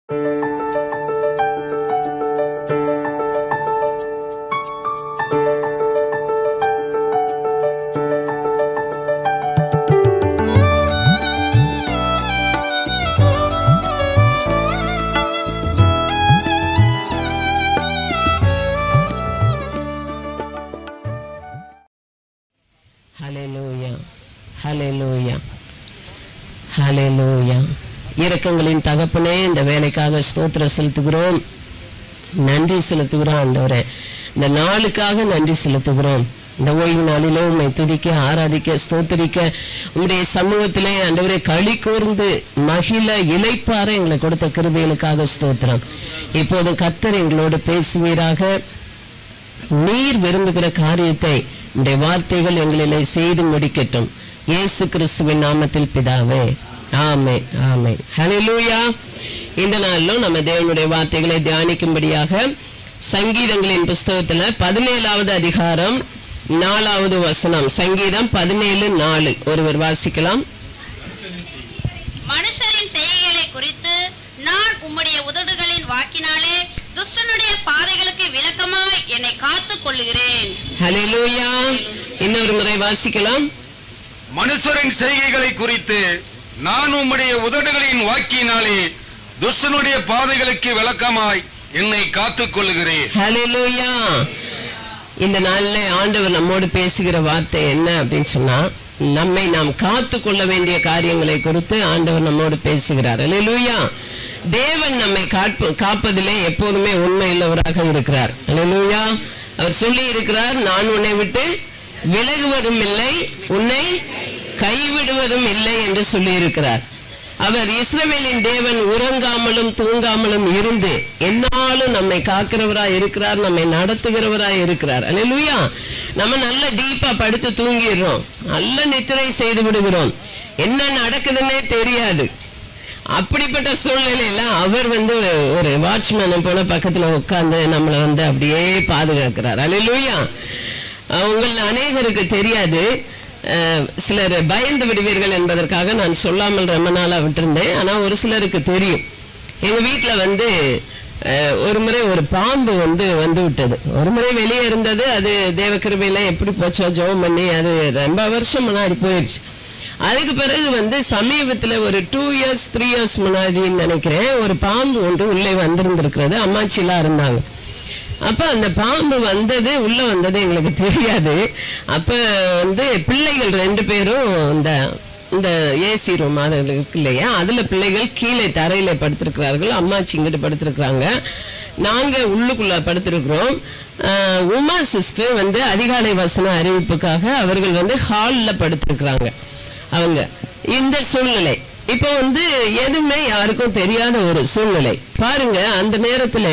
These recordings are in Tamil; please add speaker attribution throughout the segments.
Speaker 1: ஹalleluya ஹalleluya ஹalleluya இரக்கங்களின் தகப்பனே இந்த வேலைக்காக ஸ்தோத்திரம் செலுத்துகிறோம் நன்றி செலுத்துகிறோம் ஆண்டவரே இந்த நாளுக்காக நன்றி செலுத்துகிறோம் இந்த ஓய்வு நாளிலே உம்மை துதிக்க ஆராதிக்க ஸ்தோத்திரிக்க உம்முடைய சமூகத்திலே ஆண்டவரே களி கூர்ந்து மகிழ இலைப்பார எங்களை கொடுத்த கிருபைகளுக்காக ஸ்தோத்திரம் இப்போது கர்த்தர் எங்களோடு பேசுவீராக நீர் விரும்புகிற காரியத்தை உடைய வார்த்தைகள் எங்களிலே செய்து முடிக்கட்டும் இயேசு கிறிஸ்துவின் நாமத்தில் பிதாவே ஆமே ஆமே ஹalleluya இந்த நாளிலும் நம்ம தேவனுடைய வார்த்தைகளை தியானிக்கும்படியாக சங்கீதங்களின் புஸ்தகத்துல பதினேழாவது அதிகாரம் நாலாவது வசனம் சங்கீதம் பதினேழு நாலு ஒருவர் வாசிக்கலாம்
Speaker 2: மனுஷரின் செய்கைகளை குறித்து நான் உம்முடைய உதடுகளின் வாக்கினாலே துஷ்டனுடைய பாதைகளுக்கு விளக்கமாய் என்னை காத்துக் கொள்ளுகிறேன்
Speaker 1: ஹalleluya இன்னொரு முறை வாசிக்கலாம்
Speaker 3: மனுஷரின் செய்கைகளை குறித்து நான் உம்முடைய உதடுகளின் வாக்கினாலே துஷ்டனுடைய பாதைகளுக்கு விளக்கமாய் என்னை காத்துக் கொள்ளுகிறேன்
Speaker 1: ஹalleluya இந்த நாள்ல ஆண்டவர் நம்மோடு பேசுகிற வார்த்தை என்ன அப்படின்னு சொன்னா நம்மை நாம் காத்து கொள்ள வேண்டிய காரியங்களை குறித்து ஆண்டவர் நம்மோடு பேசுகிறார் ஹalleluya தேவன் நம்மை காப்பு காப்பதிலே எப்போதுமே உண்மை உள்ளவராக இருக்கிறார் ஹalleluya அவர் சொல்லி இருக்கிறார் நான் உன்னை விட்டு விலகுவதும் இல்லை உன்னை கைவிடுவதும் இல்லை என்று சொல்லி இருக்கிறார் அவர் இஸ்ரவேலின் தேவன் உறங்காமலும் தூங்காமலும் இருந்து என்னாலும் நம்மை காக்கிறவராய் இருக்கிறார் நம்மை நடத்துகிறவராய் இருக்கிறார் அல்லேலூயா நம்ம நல்ல டீப்பா படுத்து தூங்கிடுறோம் நல்ல நித்திரை செய்து விடுகிறோம் என்ன நடக்குதுன்னே தெரியாது அப்படிப்பட்ட சூழ்நிலையில அவர் வந்து ஒரு வாட்ச்மேனை போல பக்கத்துல உட்கார்ந்து நம்மளை வந்து அப்படியே பாதுகாக்கிறார் அல்லேலூயா உங்கள் அநேகருக்கு தெரியாது அஹ், சிலர் பயந்து விடுவீர்கள் என்பதற்காக நான் சொல்லாமல் ரொம்ப நாளா விட்டிருந்தேன் ஆனா ஒரு சிலருக்கு தெரியும் எங்க வீட்ல வந்து அஹ், ஒரு முறை ஒரு பாம்பு வந்து வந்து விட்டது ஒரு முறை வெளியே இருந்தது அது தேவக்கிருபையில எப்படி போச்சோ ஜெபம் பண்ணி அது ரொம்ப வருஷம் முன்னாடி போயிடுச்சு அதுக்கு பிறகு வந்து சமீபத்துல ஒரு டூ இயர்ஸ் த்ரீ இயர்ஸ் முன்னாடின்னு நினைக்கிறேன் ஒரு பாம்பு ஒன்று உள்ளே வந்திருந்திருக்கிறது அம்மாச்சிலாம் இருந்தாங்க அப்ப அந்த பாம்பு வந்தது உள்ள வந்தது எங்களுக்கு தெரியாது அப்ப வந்து பிள்ளைகள் ரெண்டு பேரும் இந்த இந்த ஏசி ரூம் அது இருக்கு இல்லையா அதுல பிள்ளைகள் கீழே தரையில படுத்திருக்கிறார்கள் அம்மாச்சி இங்கிட்டு படுத்திருக்கிறாங்க நாங்க உள்ளுக்குள்ள படுத்திருக்கிறோம் ஆஹ் உமா சிஸ்டர் வந்து அதிகாலை வசன அறிவிப்புக்காக அவர்கள் வந்து ஹால்ல படுத்திருக்கிறாங்க அவங்க இந்த சூழ்நிலை இப்போ வந்து எதுவுமே யாருக்கும் தெரியாத ஒரு சூழ்நிலை பாருங்க அந்த நேரத்துல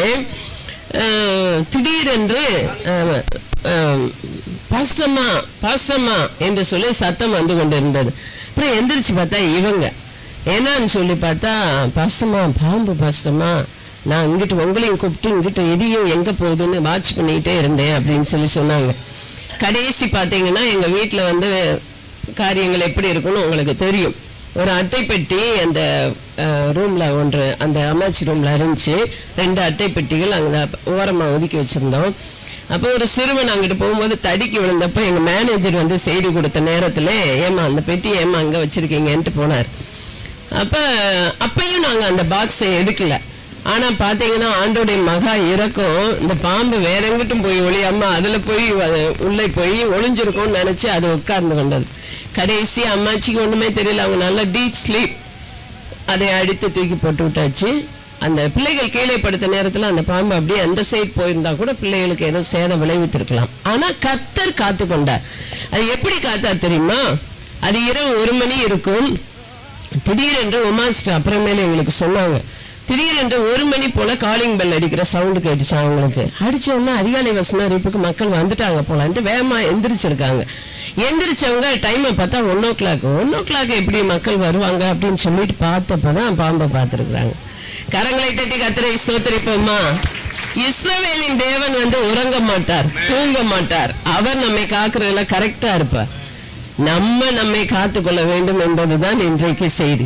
Speaker 1: அஹ், திடீரென்று அஹ், அஹ், பாஸ்டம்மா பாஸ்டம்மா என்று சொல்லி சத்தம் வந்து கொண்டிருந்தது அப்புறம் எந்திரிச்சு பார்த்தா இவங்க என்னன்னு சொல்லி பார்த்தா பாஸ்டம்மா பாம்பு பாஸ்டம்மா நான் இங்கிட்டு உங்களையும் கூப்பிட்டு இங்கிட்டு இடியும் எங்க போகுதுன்னு வாட்ச் பண்ணிட்டே இருந்தேன் அப்படின்னு சொல்லி சொன்னாங்க கடைசி பார்த்தீங்கன்னா எங்க வீட்டுல வந்து காரியங்கள் எப்படி இருக்கும்னு உங்களுக்கு தெரியும் ஒரு அட்டை பெட்டி அந்த ரூம்ல ஒன்று அந்த அம்மாச்சி ரூம்ல இருந்துச்சு ரெண்டு அட்டை பெட்டிகள் அங்க ஓரமா ஒதுக்கி வச்சிருந்தோம் அப்போ ஒரு சிறுவன் அங்கிட்டு போகும்போது தடிக்கி விழுந்தப்போ எங்க மேனேஜர் வந்து செய்தி கொடுத்த நேரத்துல ஏமா அந்த பெட்டி ஏமா அங்க வச்சிருக்கீங்கன்ட்டு போனார் அப்ப அப்பயும் நாங்க அந்த பாக்ஸை எடுக்கல ஆனா பாத்தீங்கன்னா ஆண்டோடைய மகா இறக்கம் இந்த பாம்பு வேற எங்கிட்டும் போய் ஒளியாம அதுல போய் அது உள்ளே போய் ஒளிஞ்சிருக்கும்னு நினைச்சு அது உட்கார்ந்து கொண்டது கடைசி அம்மாச்சிக்கு ஒண்ணுமே தெரியல அவங்க நல்ல டீப் ஸ்லீப் அதை அடித்து தூக்கி போட்டு விட்டாச்சு அந்த பிள்ளைகள் கீழே படுத்த நேரத்துல அந்த பாம்பு அப்படியே அந்த சைடு போயிருந்தா கூட பிள்ளைகளுக்கு ஏதோ சேதம் விளைவித்திருக்கலாம் ஆனா கத்தர் காத்து கொண்டார் அது எப்படி காத்தா தெரியுமா அது இரவு ஒரு மணி இருக்கும் திடீரென்று உமாஸ்டர் அப்புறமேல எங்களுக்கு சொன்னாங்க திடீரென்று ஒரு மணி போல காலிங் பெல் அடிக்கிற சவுண்டு கேட்டுச்சு அவங்களுக்கு அடிச்ச உடனே அதிகாலை வசன அறிவிப்புக்கு மக்கள் வந்துட்டாங்க போலான்ட்டு வேகமா எந்திரிச்சிருக்காங்க எந்திரிச்சவங்க டைமை பார்த்தா one o'clock one o'clock எப்படி மக்கள் வருவாங்க அப்படின்னு சொல்லிட்டு பார்த்தப்பதான் பாம்பை பார்த்துருக்குறாங்க கரங்களை தட்டி கத்திரை சோத்தரிப்போமா இஸ்ரவேலின் தேவன் வந்து உறங்க மாட்டார் தூங்க மாட்டார் அவர் நம்மை காக்குறதுல கரெக்டா இருப்பார் நம்ம நம்மை காத்துக்கொள்ள வேண்டும் என்பதுதான் இன்றைக்கு செய்தி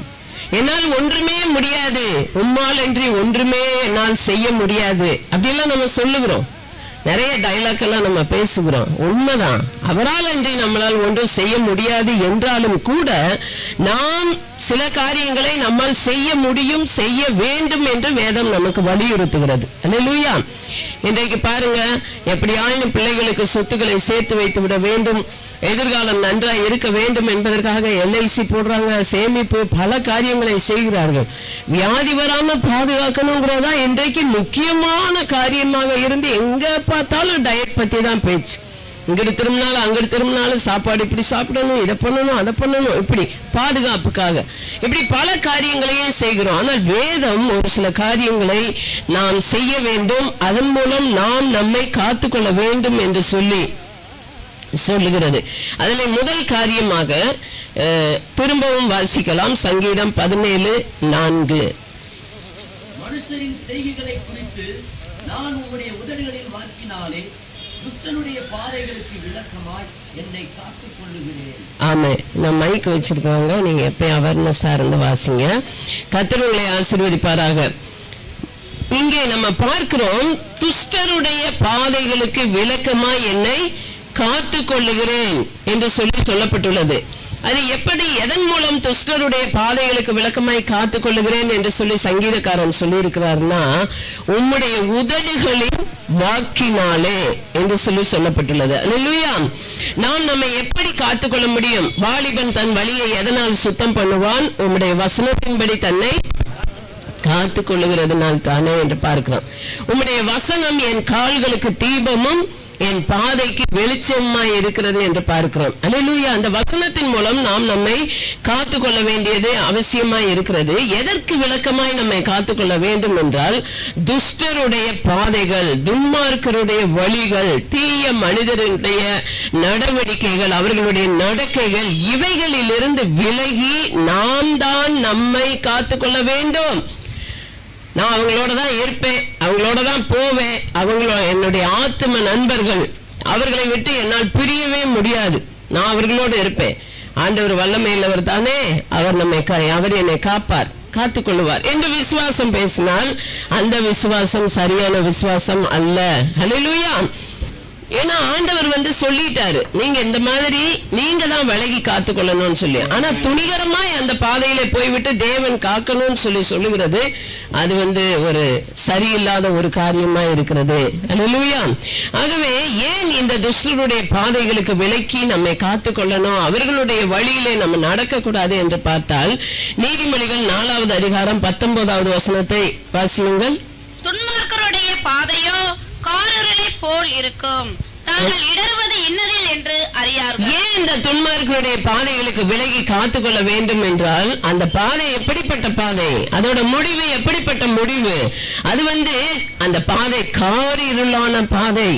Speaker 1: என்னால் ஒன்றுமே முடியாது உம்மால் என்று ஒன்றுமே என்னால் செய்ய முடியாது அப்படியெல்லாம் நம்ம சொல்லுகிறோம் நிறைய டைலாக் எல்லாம் நம்ம பேசுகிறோம் உண்மைதான் அவரால் அன்றி நம்மளால் ஒன்றும் செய்ய முடியாது என்றாலும் கூட நாம் சில காரியங்களை நம்மால் செய்ய முடியும் செய்ய வேண்டும் என்று வேதம் நமக்கு வலியுறுத்துகிறது அல்லேலூயா இன்றைக்கு பாருங்க எப்படியாயினும் பிள்ளைகளுக்கு சொத்துக்களை சேர்த்து வைத்து விட வேண்டும் எதிர்காலம் நன்றாய் இருக்க வேண்டும் என்பதற்காக எல்ஐசி போடுறாங்க சேமிப்பு பல காரியங்களை செய்கிறார்கள் வியாதி வராம பாதுகாக்கணுங்கிறதா இன்றைக்கு முக்கியமான காரியமாக இருந்து எங்க பார்த்தாலும் டயட் பத்தி தான் பேச்சு இங்கிட்டு திரும்பினாலும் அங்கிட்டு திரும்பினாலும் சாப்பாடு இப்படி சாப்பிடணும் இதை பண்ணணும் அதை பண்ணணும் இப்படி பாதுகாப்புக்காக இப்படி பல காரியங்களையும் செய்கிறோம் ஆனால் வேதம் ஒரு சில காரியங்களை நாம் செய்ய வேண்டும் அதன் மூலம் நாம் நம்மை காத்துக்கொள்ள வேண்டும் என்று சொல்லி சொல்லுகிறது அதில் முதல் காரியமாக அஹ், திரும்பவும் வாசிக்கலாம் சங்கீதம் பதினேழு நான்கு
Speaker 4: மனுஷரின் செய்கைகளை குறித்து நான் உம்முடைய உதடுகளின் வாக்கினாலே துஷ்டனுடைய பாதைகளுக்கு விளக்கமாய் என்னை காத்துக் கொள்ளுகிறேன்
Speaker 1: ஆமே நான் மைக் வச்சிருக்கவங்க நீங்க எப்பயும் அவேர்னஸா இருந்து வாசிங்க கர்த்தர் உங்களை ஆசீர்வதிப்பாராக இங்கே நம்ம பார்க்கிறோம் துஷ்டருடைய பாதைகளுக்கு விளக்கமா என்னை காத்து கொள்ளுகிறேன் என்று சொல்லி சொல்லப்பட்டுள்ளது அது எப்படி எதன் மூலம் துஷ்டருடைய பாதைகளுக்கு விளக்கமாய் காத்து கொள்ளுகிறேன் என்று சொல்லி சங்கீதக்காரன் சொல்லியிருக்கிறார்னா உம்முடைய உதடுகளின் வாக்கினாலே என்று சொல்லி சொல்லப்பட்டுள்ளது அல்லேலூயா நாம் நம்மை எப்படி காத்துக்கொள்ள முடியும் வாலிபன் தன் வழியை எதனால் சுத்தம் பண்ணுவான் உம்முடைய வசனத்தின்படி தன்னை காத்து கொள்ளுகிறதுனால் தானே என்று பார்க்கிறோம் உம்முடைய வசனம் என் கால்களுக்கு தீபமும் என் பாதைக்கு வெளிச்சமாய் இருக்கிறது என்று பார்க்கிறோம் அல்லேலூயா அந்த வசனத்தின் மூலம் நாம் நம்மை காத்துக்கொள்ள வேண்டியது அவசியமாய் இருக்கிறது எதற்கு விளக்கமாய் நம்மை காத்துக்கொள்ள வேண்டும் என்றால் துஷ்டருடைய பாதைகள் துன்மார்க்கருடைய வழிகள் தீய மனிதருடைய நடவடிக்கைகள் அவர்களுடைய நடக்கைகள் இவைகளிலிருந்து விலகி நாம் தான் நம்மை காத்துக்கொள்ள வேண்டும் நான் அவங்களோட தான் இருப்பேன் அவங்களோட தான் போவேன் அவங்களோட என்னுடைய ஆத்தும நண்பர்கள் அவர்களை விட்டு என்னால் பிரியவே முடியாது நான் அவர்களோடு இருப்பேன் ஆண்டவர் வல்லமையில்லவர் தானே அவர் நம்மை கா- அவர் என்னை காப்பார் காத்துக் கொள்ளுவார் என்று விசுவாசம் பேசினால் அந்த விசுவாசம் சரியான விசுவாசம் அல்ல ஹalleluya ஏன்னா ஆண்டவர் வந்து சொல்லிட்டாரு நீங்க இந்த மாதிரி நீங்க தான் விலகி காத்துக்கொள்ளணும்னு சொல்லி ஆனா துணிகரமாய் அந்த பாதையில போய்விட்டு தேவன் காக்கணும்னு சொல்லி சொல்லுகிறது அது வந்து ஒரு சரியில்லாத ஒரு காரியமா இருக்கிறது அல்லேலூயா ஆகவே ஏன் இந்த துஷ்டருடைய பாதைகளுக்கு விலக்கி நம்மை காத்துக்கொள்ளணும் அவர்களுடைய வழியிலே நம்ம நடக்க கூடாது என்று பார்த்தால் நீதிமொழிகள் நாலாவது அதிகாரம் பத்தொன்பதாவது வசனத்தை வாசியுங்கள்
Speaker 2: துன்மார்க்கருடைய பாதையோ காரிருளை போல் இருக்கும் தாங்கள் இடறுவது இன்னதில் என்று அறியார்கள்
Speaker 1: ஏன் இந்த துன்மார்க்கருடைய பாதைகளுக்கு விலகி காத்துக்கொள்ள வேண்டும் என்றால் அந்த பாதை எப்படிப்பட்ட பாதை அதோட முடிவு எப்படிப்பட்ட முடிவு அது வந்து அந்த பாதை கார் இருளான பாதை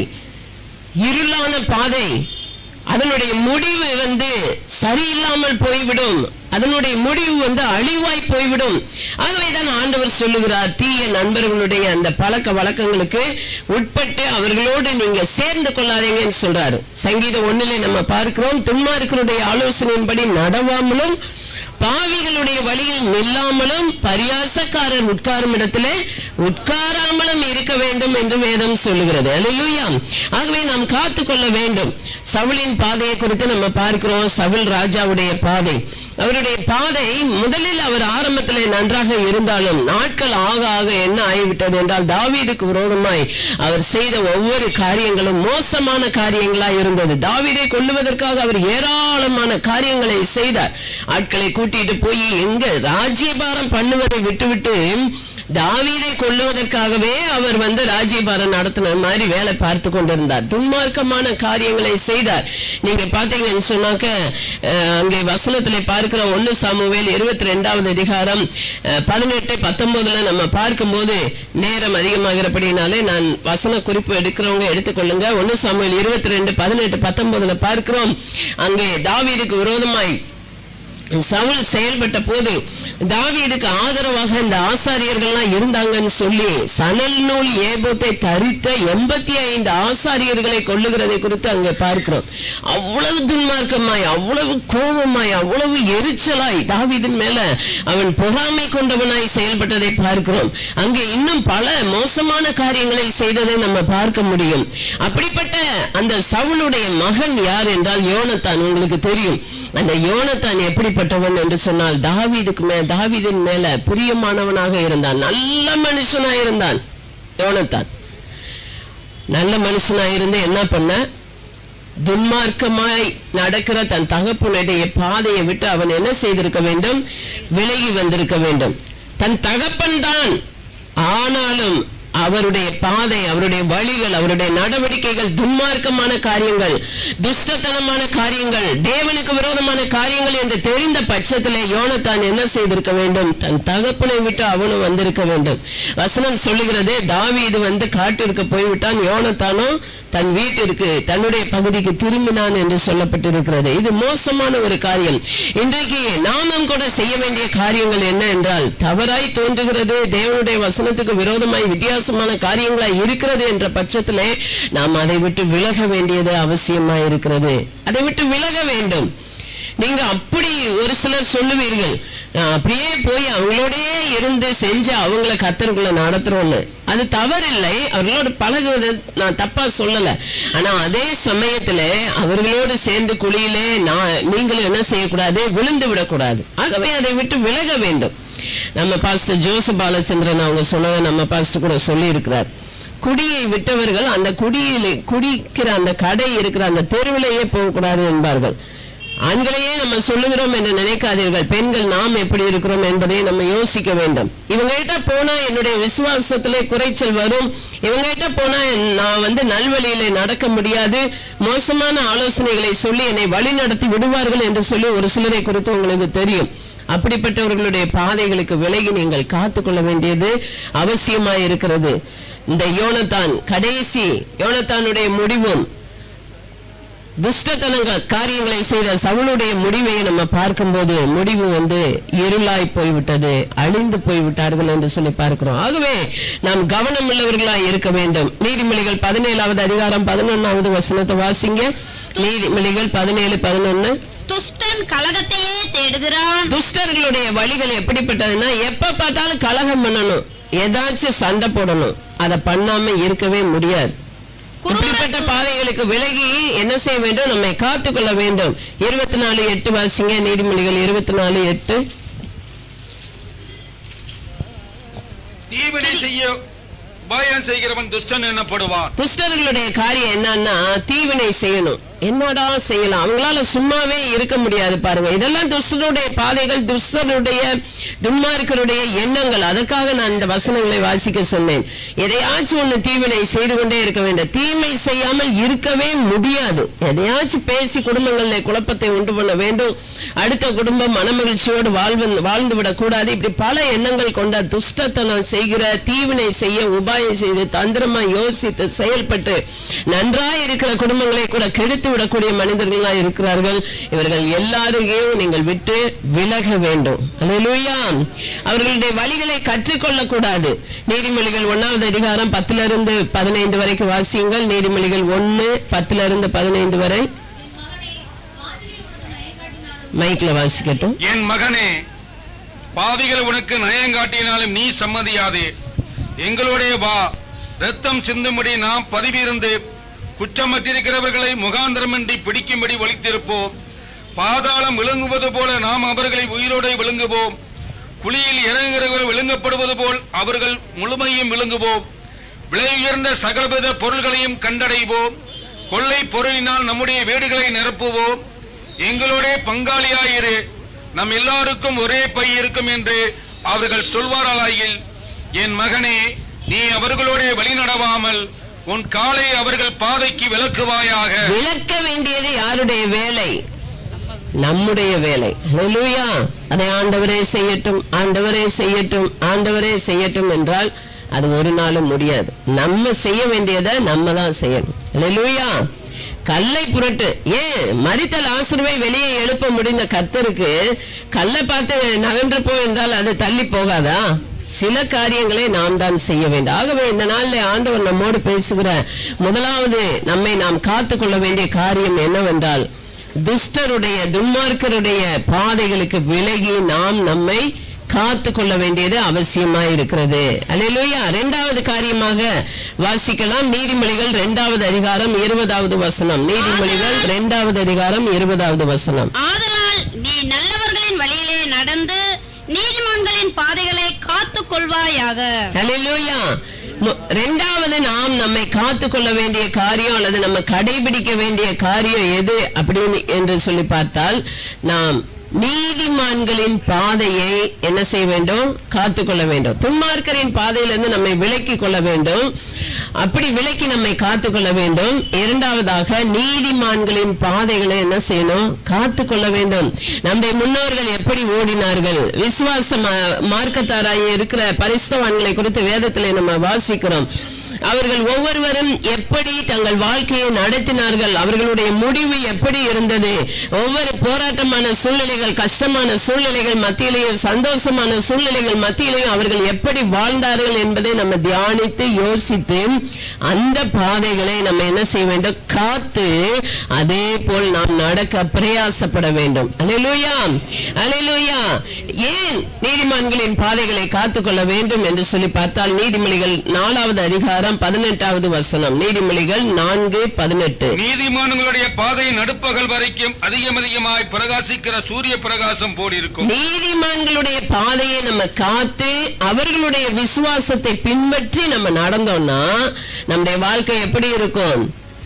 Speaker 1: இருளான பாதை அதனுடைய முடிவு வந்து சரியில்லாமல் போய்விடும் அதனுடைய முடிவு வந்து அழிவாய் போய்விடும் ஆகவேதான் ஆண்டவர் சொல்லுகிறார் தீய நண்பர்களுடைய அந்த பழக்க வழக்கங்களுக்கு உட்பட்டு அவர்களோடு நீங்க சேர்ந்து கொள்ளாதீங்கன்னு சொல்றாரு சங்கீதம் ஒண்ணுல நம்ம பார்க்கிறோம் துன்மார்க்கருடைய ஆலோசனையின்படி நடவாமலும் பாவிகளுடைய வழியில் நில்லாமலும் பரியாசக்காரர் உட்காரும் இடத்திலே உட்காராமலும் இருக்க வேண்டும் என்று வேதம் சொல்லுகிறது அல்லேலூயா ஆகவே நாம் காத்துக்கொள்ள வேண்டும் சவுலின் பாதையை குறித்து நம்ம பார்க்கிறோம் சவுல் ராஜாவுடைய பாதை அவருடைய பாதை முதலில் அவர் ஆரம்பத்திலே நன்றாக இருந்தாலும் நாட்கள் ஆக ஆக என்ன ஆகிவிட்டது என்றால் தாவீதுக்கு விரோதமாய் அவர் செய்த ஒவ்வொரு காரியங்களும் மோசமான காரியங்களாய் இருந்தது தாவீதை கொல்லுவதற்காக அவர் ஏராளமான காரியங்களை செய்தார் ஆட்களை கூட்டிட்டு போய் எங்க ராஜ்யபாரம் பண்ணுவதை விட்டுவிட்டு தாவீதை கொல்லுவதற்காகவே அவர் வந்து ராஜ்யபாரம் நடத்தின மாதிரி வேலை பார்த்து கொண்டிருந்தார் துன்மார்க்கமான காரியங்களை செய்தார் நீங்க பாத்தீங்கன்னு சொன்னாக்க அஹ், அங்கே வசனத்துல பார்க்கிற ஒன்னு சாமுவேல் இருபத்தி ரெண்டாவது அதிகாரம் அஹ், பதினெட்டு பத்தொன்பதுல நம்ம பார்க்கும்போது நேரம் அதிகமாகிறபடினாலே நான் வசன குறிப்பு எடுக்கிறவங்க எடுத்துக்கொள்ளுங்க ஒன்னு சாமுவேல் இருபத்தி ரெண்டு பதினெட்டு பத்தொன்பதுல பார்க்கிறோம் அங்கே தாவீதுக்கு விரோதமாய் சவுல் செயல்பட்ட போது தாவீதுக்கு ஆதரவாக இந்த ஆசாரியர்கள்லாம் இருந்தாங்கன்னு சொல்லி சணல் நூல் ஏபத்தை தரித்த எண்பத்தி ஐந்து ஆசாரியர்களை கொள்ளுகிறதை குறித்து அங்கே பார்க்கிறோம் அவ்வளவு துன்மார்க்கமாய் அவ்வளவு கோபமாய் அவ்வளவு எரிச்சலாய் தாவீதின் மேல அவன் பொறாமை கொண்டவனாய் செயல்பட்டதை பார்க்கிறோம் அங்கே இன்னும் பல மோசமான காரியங்களை செய்ததை நம்ம பார்க்க முடியும் அப்படிப்பட்ட அந்த சவுளுடைய மகன் யார் என்றால் யோனத்தான் உங்களுக்கு தெரியும் அந்த யோனத்தான் எப்படிப்பட்டவன் என்று சொன்னால் தாவீதுக்கு மே தாவீதின் மேல பிரியமானவனாக இருந்தான் நல்ல மனுஷனா இருந்தான் யோனத்தான் நல்ல மனுஷனா இருந்து என்ன பண்ண துன்மார்க்கமாய் நடக்கிற தன் தகப்பனுடைய பாதையை விட்டு அவன் என்ன செய்திருக்க வேண்டும் விலகி வந்திருக்க வேண்டும் தன் தகப்பன் தான் ஆனாலும் அவருடைய பாதை அவருடைய வழிகள் அவருடைய நடவடிக்கைகள் துன்மார்க்கமான காரியங்கள் துஷ்டத்தனமான காரியங்கள் தேவனுக்கு விரோதமான காரியங்கள் என்று தெரிந்த பட்சத்திலே யோனத்தான் என்ன செய்திருக்க வேண்டும் தன் தகப்பனை விட்டு அவனும் வந்திருக்க வேண்டும் வசனம் சொல்லுகிறது தாவீது வந்து காட்டிற்கு போய்விட்டான் யோனத்தானும் தன் வீட்டிற்கு தன்னுடைய பகுதிக்கு திரும்பினான் என்று சொல்லப்பட்டிருக்கிறது இது மோசமான ஒரு காரியம் இன்றைக்கு நாமும் கூட செய்ய வேண்டிய காரியங்கள் என்ன என்றால் தவறாய் தோன்றுகிறது தேவனுடைய வசனத்துக்கு விரோதமாய் வித்தியாசமான காரியங்களாய் இருக்கிறது என்ற பட்சத்திலே நாம் அதை விட்டு விலக வேண்டியது அவசியமாய் இருக்கிறது அதை விட்டு விலக வேண்டும் நீங்க அப்படி ஒரு சிலர் சொல்லுவீர்கள் நான் அப்படியே போய் அவங்களோடயே இருந்து செஞ்சு அவங்கள கத்தருக்குள்ள நடத்துறோம்னு அது தவறில்லை அவர்களோடு பழகுவது நான் தப்பா சொல்லல ஆனா அதே சமயத்துல அவர்களோடு சேர்ந்து குழியிலே நான் நீங்களும் என்ன செய்யக்கூடாது விழுந்து விடக்கூடாது ஆகவே அதை விட்டு விலக வேண்டும் நம்ம பாஸ்டர் ஜோசப் பாலச்சந்திரன் அவங்க சொன்னதை நம்ம பாஸ்டர் கூட சொல்லி இருக்கிறார் குடியை விட்டவர்கள் அந்த குடியிலே குடிக்கிற அந்த கடை இருக்கிற அந்த தெருவிலேயே போகக்கூடாது என்பார்கள் ஆண்களையே நம்ம சொல்லுகிறோம் என்று நினைக்காதீர்கள் பெண்கள் நாம் எப்படி இருக்கிறோம் என்பதை நம்ம யோசிக்க வேண்டும் இவங்க கிட்ட போனா என்னுடைய விசுவாசத்திலே குறைச்சல் வரும் இவங்க கிட்ட போனா நான் வந்து நல்வழியிலே நடக்க முடியாது மோசமான ஆலோசனைகளை சொல்லி என்னை வழி நடத்தி விடுவார்கள் என்று சொல்லி ஒரு சிலரை குறித்து உங்களுக்கு தெரியும் அப்படிப்பட்டவர்களுடைய பாதைகளுக்கு விலகி நீங்கள் காத்துக்கொள்ள வேண்டியது அவசியமாய் இருக்கிறது இந்த யோனத்தான் கடைசி யோனத்தானுடைய முடிவும் துஷ்டத்தனங்கள் காரியங்களை செய்த சவுளுடைய முடிவை நம்ம பார்க்கும்போது முடிவு வந்து இருளாய் போய்விட்டது அழிந்து போய்விட்டார்கள் என்று சொல்லி பார்க்கிறோம் ஆகவே நாம் கவனம் உள்ளவர்களாய் இருக்க வேண்டும் நீதிமொழிகள் பதினேழாவது அதிகாரம் பதினொன்னாவது வசனத்தை வாசிங்க நீதிமொழிகள் பதினேழு பதினொன்னு
Speaker 2: துஷ்டன் கலகத்தையே தேடுகிறான்
Speaker 1: துஷ்டர்களுடைய வழிகள் எப்படிப்பட்டதுன்னா எப்ப பார்த்தாலும் கலகம் பண்ணணும் ஏதாச்சும் சண்டை போடணும் அதை பண்ணாம இருக்கவே முடியாது இப்படிப்பட்ட பாதைகளுக்கு விலகி என்ன செய்ய வேண்டும் நம்மை காத்துக்கொள்ள வேண்டும் இருபத்தி நாலு எட்டு வாசிங்க நீதிமொழிகள் இருபத்தி நாலு எட்டு
Speaker 3: தீவினை செய்ய உபாயம் செய்கிறவன் துஷ்டன் எனப்படுவான்
Speaker 1: துஷ்டர்களுடைய காரியம் என்னன்னா தீவினை செய்யணும் என்னடா செய்யலாம் அவங்களால சும்மாவே இருக்க முடியாது பாருங்க இதெல்லாம் துஷ்டருடைய பாதைகள் துஷ்டருடைய துன்மார்க்கருடைய எண்ணங்கள் அதற்காக நான் இந்த வசனங்களை வாசிக்க சொன்னேன் எதையாச்சும் ஒண்ணு தீவினை செய்து கொண்டே இருக்க வேண்டும் தீமை செய்யாமல் இருக்கவே முடியாது எதையாச்சும் பேசி குடும்பங்களிலே குழப்பத்தை உண்டு பண்ண வேண்டும் அடுத்த குடும்பம் மனமகிழ்ச்சியோடு வாழ்வு வாழ்ந்து விடக்கூடாது இப்படி பல எண்ணங்கள் கொண்ட துஷ்டத்தனம் செய்கிற தீவினை செய்ய உபாயம் செய்து தந்திரமா யோசித்து செயல்பட்டு நன்றாய் இருக்கிற குடும்பங்களை கூட கெடுத்து விடக்கூடிய மனிதர்களா இருக்கிறார்கள் இவர்கள் எல்லாரையும் நீங்கள் விட்டு விலக வேண்டும் அல்லேலூயா அவர்களுடைய வழிகளை கற்றுக்கொள்ள கூடாது நீதிமொழிகள் ஒன்னாவது அதிகாரம் பத்துல இருந்து பதினைந்து வரைக்கும் வாசியுங்கள் நீதிமொழிகள் ஒன்னு பத்துல இருந்து பதினைந்து வரை மைக்ல வாசிக்கட்டும்
Speaker 3: என் மகனே பாவிகள் உனக்கு நயங்காட்டினாலும் நீ சம்மதியாதே எங்களுடைய வா ரத்தம் சிந்தும்படி நாம் பதிவிருந்து குற்றமற்றிருக்கிறவர்களை முகாந்திரமின்றி பிடிக்கும்படி ஒழித்திருப்போம் பாதாளம் விழுங்குவது போல நாம் அவர்களை உயிரோடு விழுங்குவோம் குழியில் இறங்குகிறவர்கள் விழுங்கப்படுவது போல் அவர்கள் முழுமையும் விழுங்குவோம் விலை உயர்ந்த சகலவித பொருள்களையும் கண்டடைவோம் கொள்ளை பொருளினால் நம்முடைய வீடுகளை நிரப்புவோம் எங்களோட பங்காளியாயிரு நம் எல்லாருக்கும் ஒரே பை இருக்கும் என்று அவர்கள் சொல்வார்களாயில் என் மகனே நீ அவர்களோட வழி நடவாமல் உன் காலை அவர்கள் பாதைக்கு விலக்குவாயாக
Speaker 1: விளக்க வேண்டியது யாருடைய வேலை நம்முடைய வேலை ஹalleluya அதை ஆண்டவரே செய்யட்டும் ஆண்டவரே செய்யட்டும் ஆண்டவரே செய்யட்டும் என்றால் அது ஒரு நாளும் முடியாது நம்ம செய்ய வேண்டியதை நம்ம தான் செய்யணும் ஹalleluya கல்லை புரட்டு ஏன் மரித்த லாசருவை வெளியே எழுப்ப முடிந்த கர்த்தருக்கு கல்லை பார்த்து நகன்று போயிருந்தால் அது தள்ளி போகாதா சில காரியங்களை நாம் தான் செய்ய வேண்டும் ஆகவே இந்த நாளில் ஆண்டவர் நம்மோடு பேசுகிற முதலாவது நம்மை நாம் காத்துக்கொள்ள வேண்டிய காரியம் என்னவென்றால் துஷ்டருடைய துன்மார்க்கருடைய பாதைகளுக்கு விலகி நாம் நம்மை காத்து கொள்ள வேண்டியது அவசியமா இருக்கிறது அல்லேலூயா இரண்டாவது காரியமாக வாசிக்கலாம் நீதிமொழிகள் இரண்டாவது அதிகாரம் இருபதாவது வசனம் நீதிமொழிகள் இரண்டாவது அதிகாரம் இருபதாவது வசனம்
Speaker 2: ஆதலால் நீ நல்லவர்களின் வழியிலே நடந்து நீதிமான்களின் பாதைகளை காத்துக் கொள்வாயாக
Speaker 1: அல்லேலூயா மு- இரண்டாவது நாம் நம்மை காத்து கொள்ள வேண்டிய காரியம் அல்லது நம்ம கடைபிடிக்க வேண்டிய காரியம் எது அப்படின்னு என்று சொல்லி பார்த்தால் நாம் நீதிமான்களின் பாதையை என்ன செய்ய வேண்டும் காத்து கொள்ள வேண்டும் துன்மார்க்கரின் பாதையிலிருந்து நம்மை விலக்கி கொள்ள வேண்டும் அப்படி விலக்கி நம்மை காத்து கொள்ள வேண்டும் இரண்டாவதாக நீதிமான்களின் பாதைகளை என்ன செய்யணும் காத்து கொள்ள வேண்டும் நம்முடைய முன்னோர்கள் எப்படி ஓடினார்கள் விசுவாச மா- மார்க்கத்தாராய் இருக்கிற பரிசுத்தவான்களை குறித்து வேதத்திலே நம்ம வாசிக்கிறோம் அவர்கள் ஒவ்வொருவரும் எப்படி தங்கள் வாழ்க்கையை நடத்தினார்கள் அவர்களுடைய முடிவு எப்படி இருந்தது ஒவ்வொரு போராட்டமான சூழ்நிலைகள் கஷ்டமான சூழ்நிலைகள் மத்தியிலேயும் சந்தோஷமான சூழ்நிலைகள் மத்தியிலேயும் அவர்கள் எப்படி வாழ்ந்தார்கள் என்பதை நம்ம தியானித்து யோசித்து அந்த பாதைகளை நம்ம என்ன செய்ய வேண்டும் காத்து அதே போல் நாம் நடக்க பிரயாசப்பட வேண்டும் அல்லேலூயா அல்லேலூயா ஏன் நீதிமான்களின் பாதைகளை காத்துக்கொள்ள வேண்டும் என்று சொல்லி பார்த்தால் நீதிமொழிகள் நாலாவது அதிகாரம் பதினெட்டாவது வசனம் நீதிமொழிகள் நான்கு பதினெட்டு
Speaker 3: நீதிமான்களுடைய பாதை நடுப்பகல் வரைக்கும் அதிகம் அதிகமாய் பிரகாசிக்கிற சூரிய பிரகாசம் போல் இருக்கும்
Speaker 1: நீதிமான்களுடைய பாதையை நம்ம காத்து அவர்களுடைய விசுவாசத்தை பின்பற்றி நம்ம நடந்தோம்னா நம்முடைய வாழ்க்கை எப்படி இருக்கும்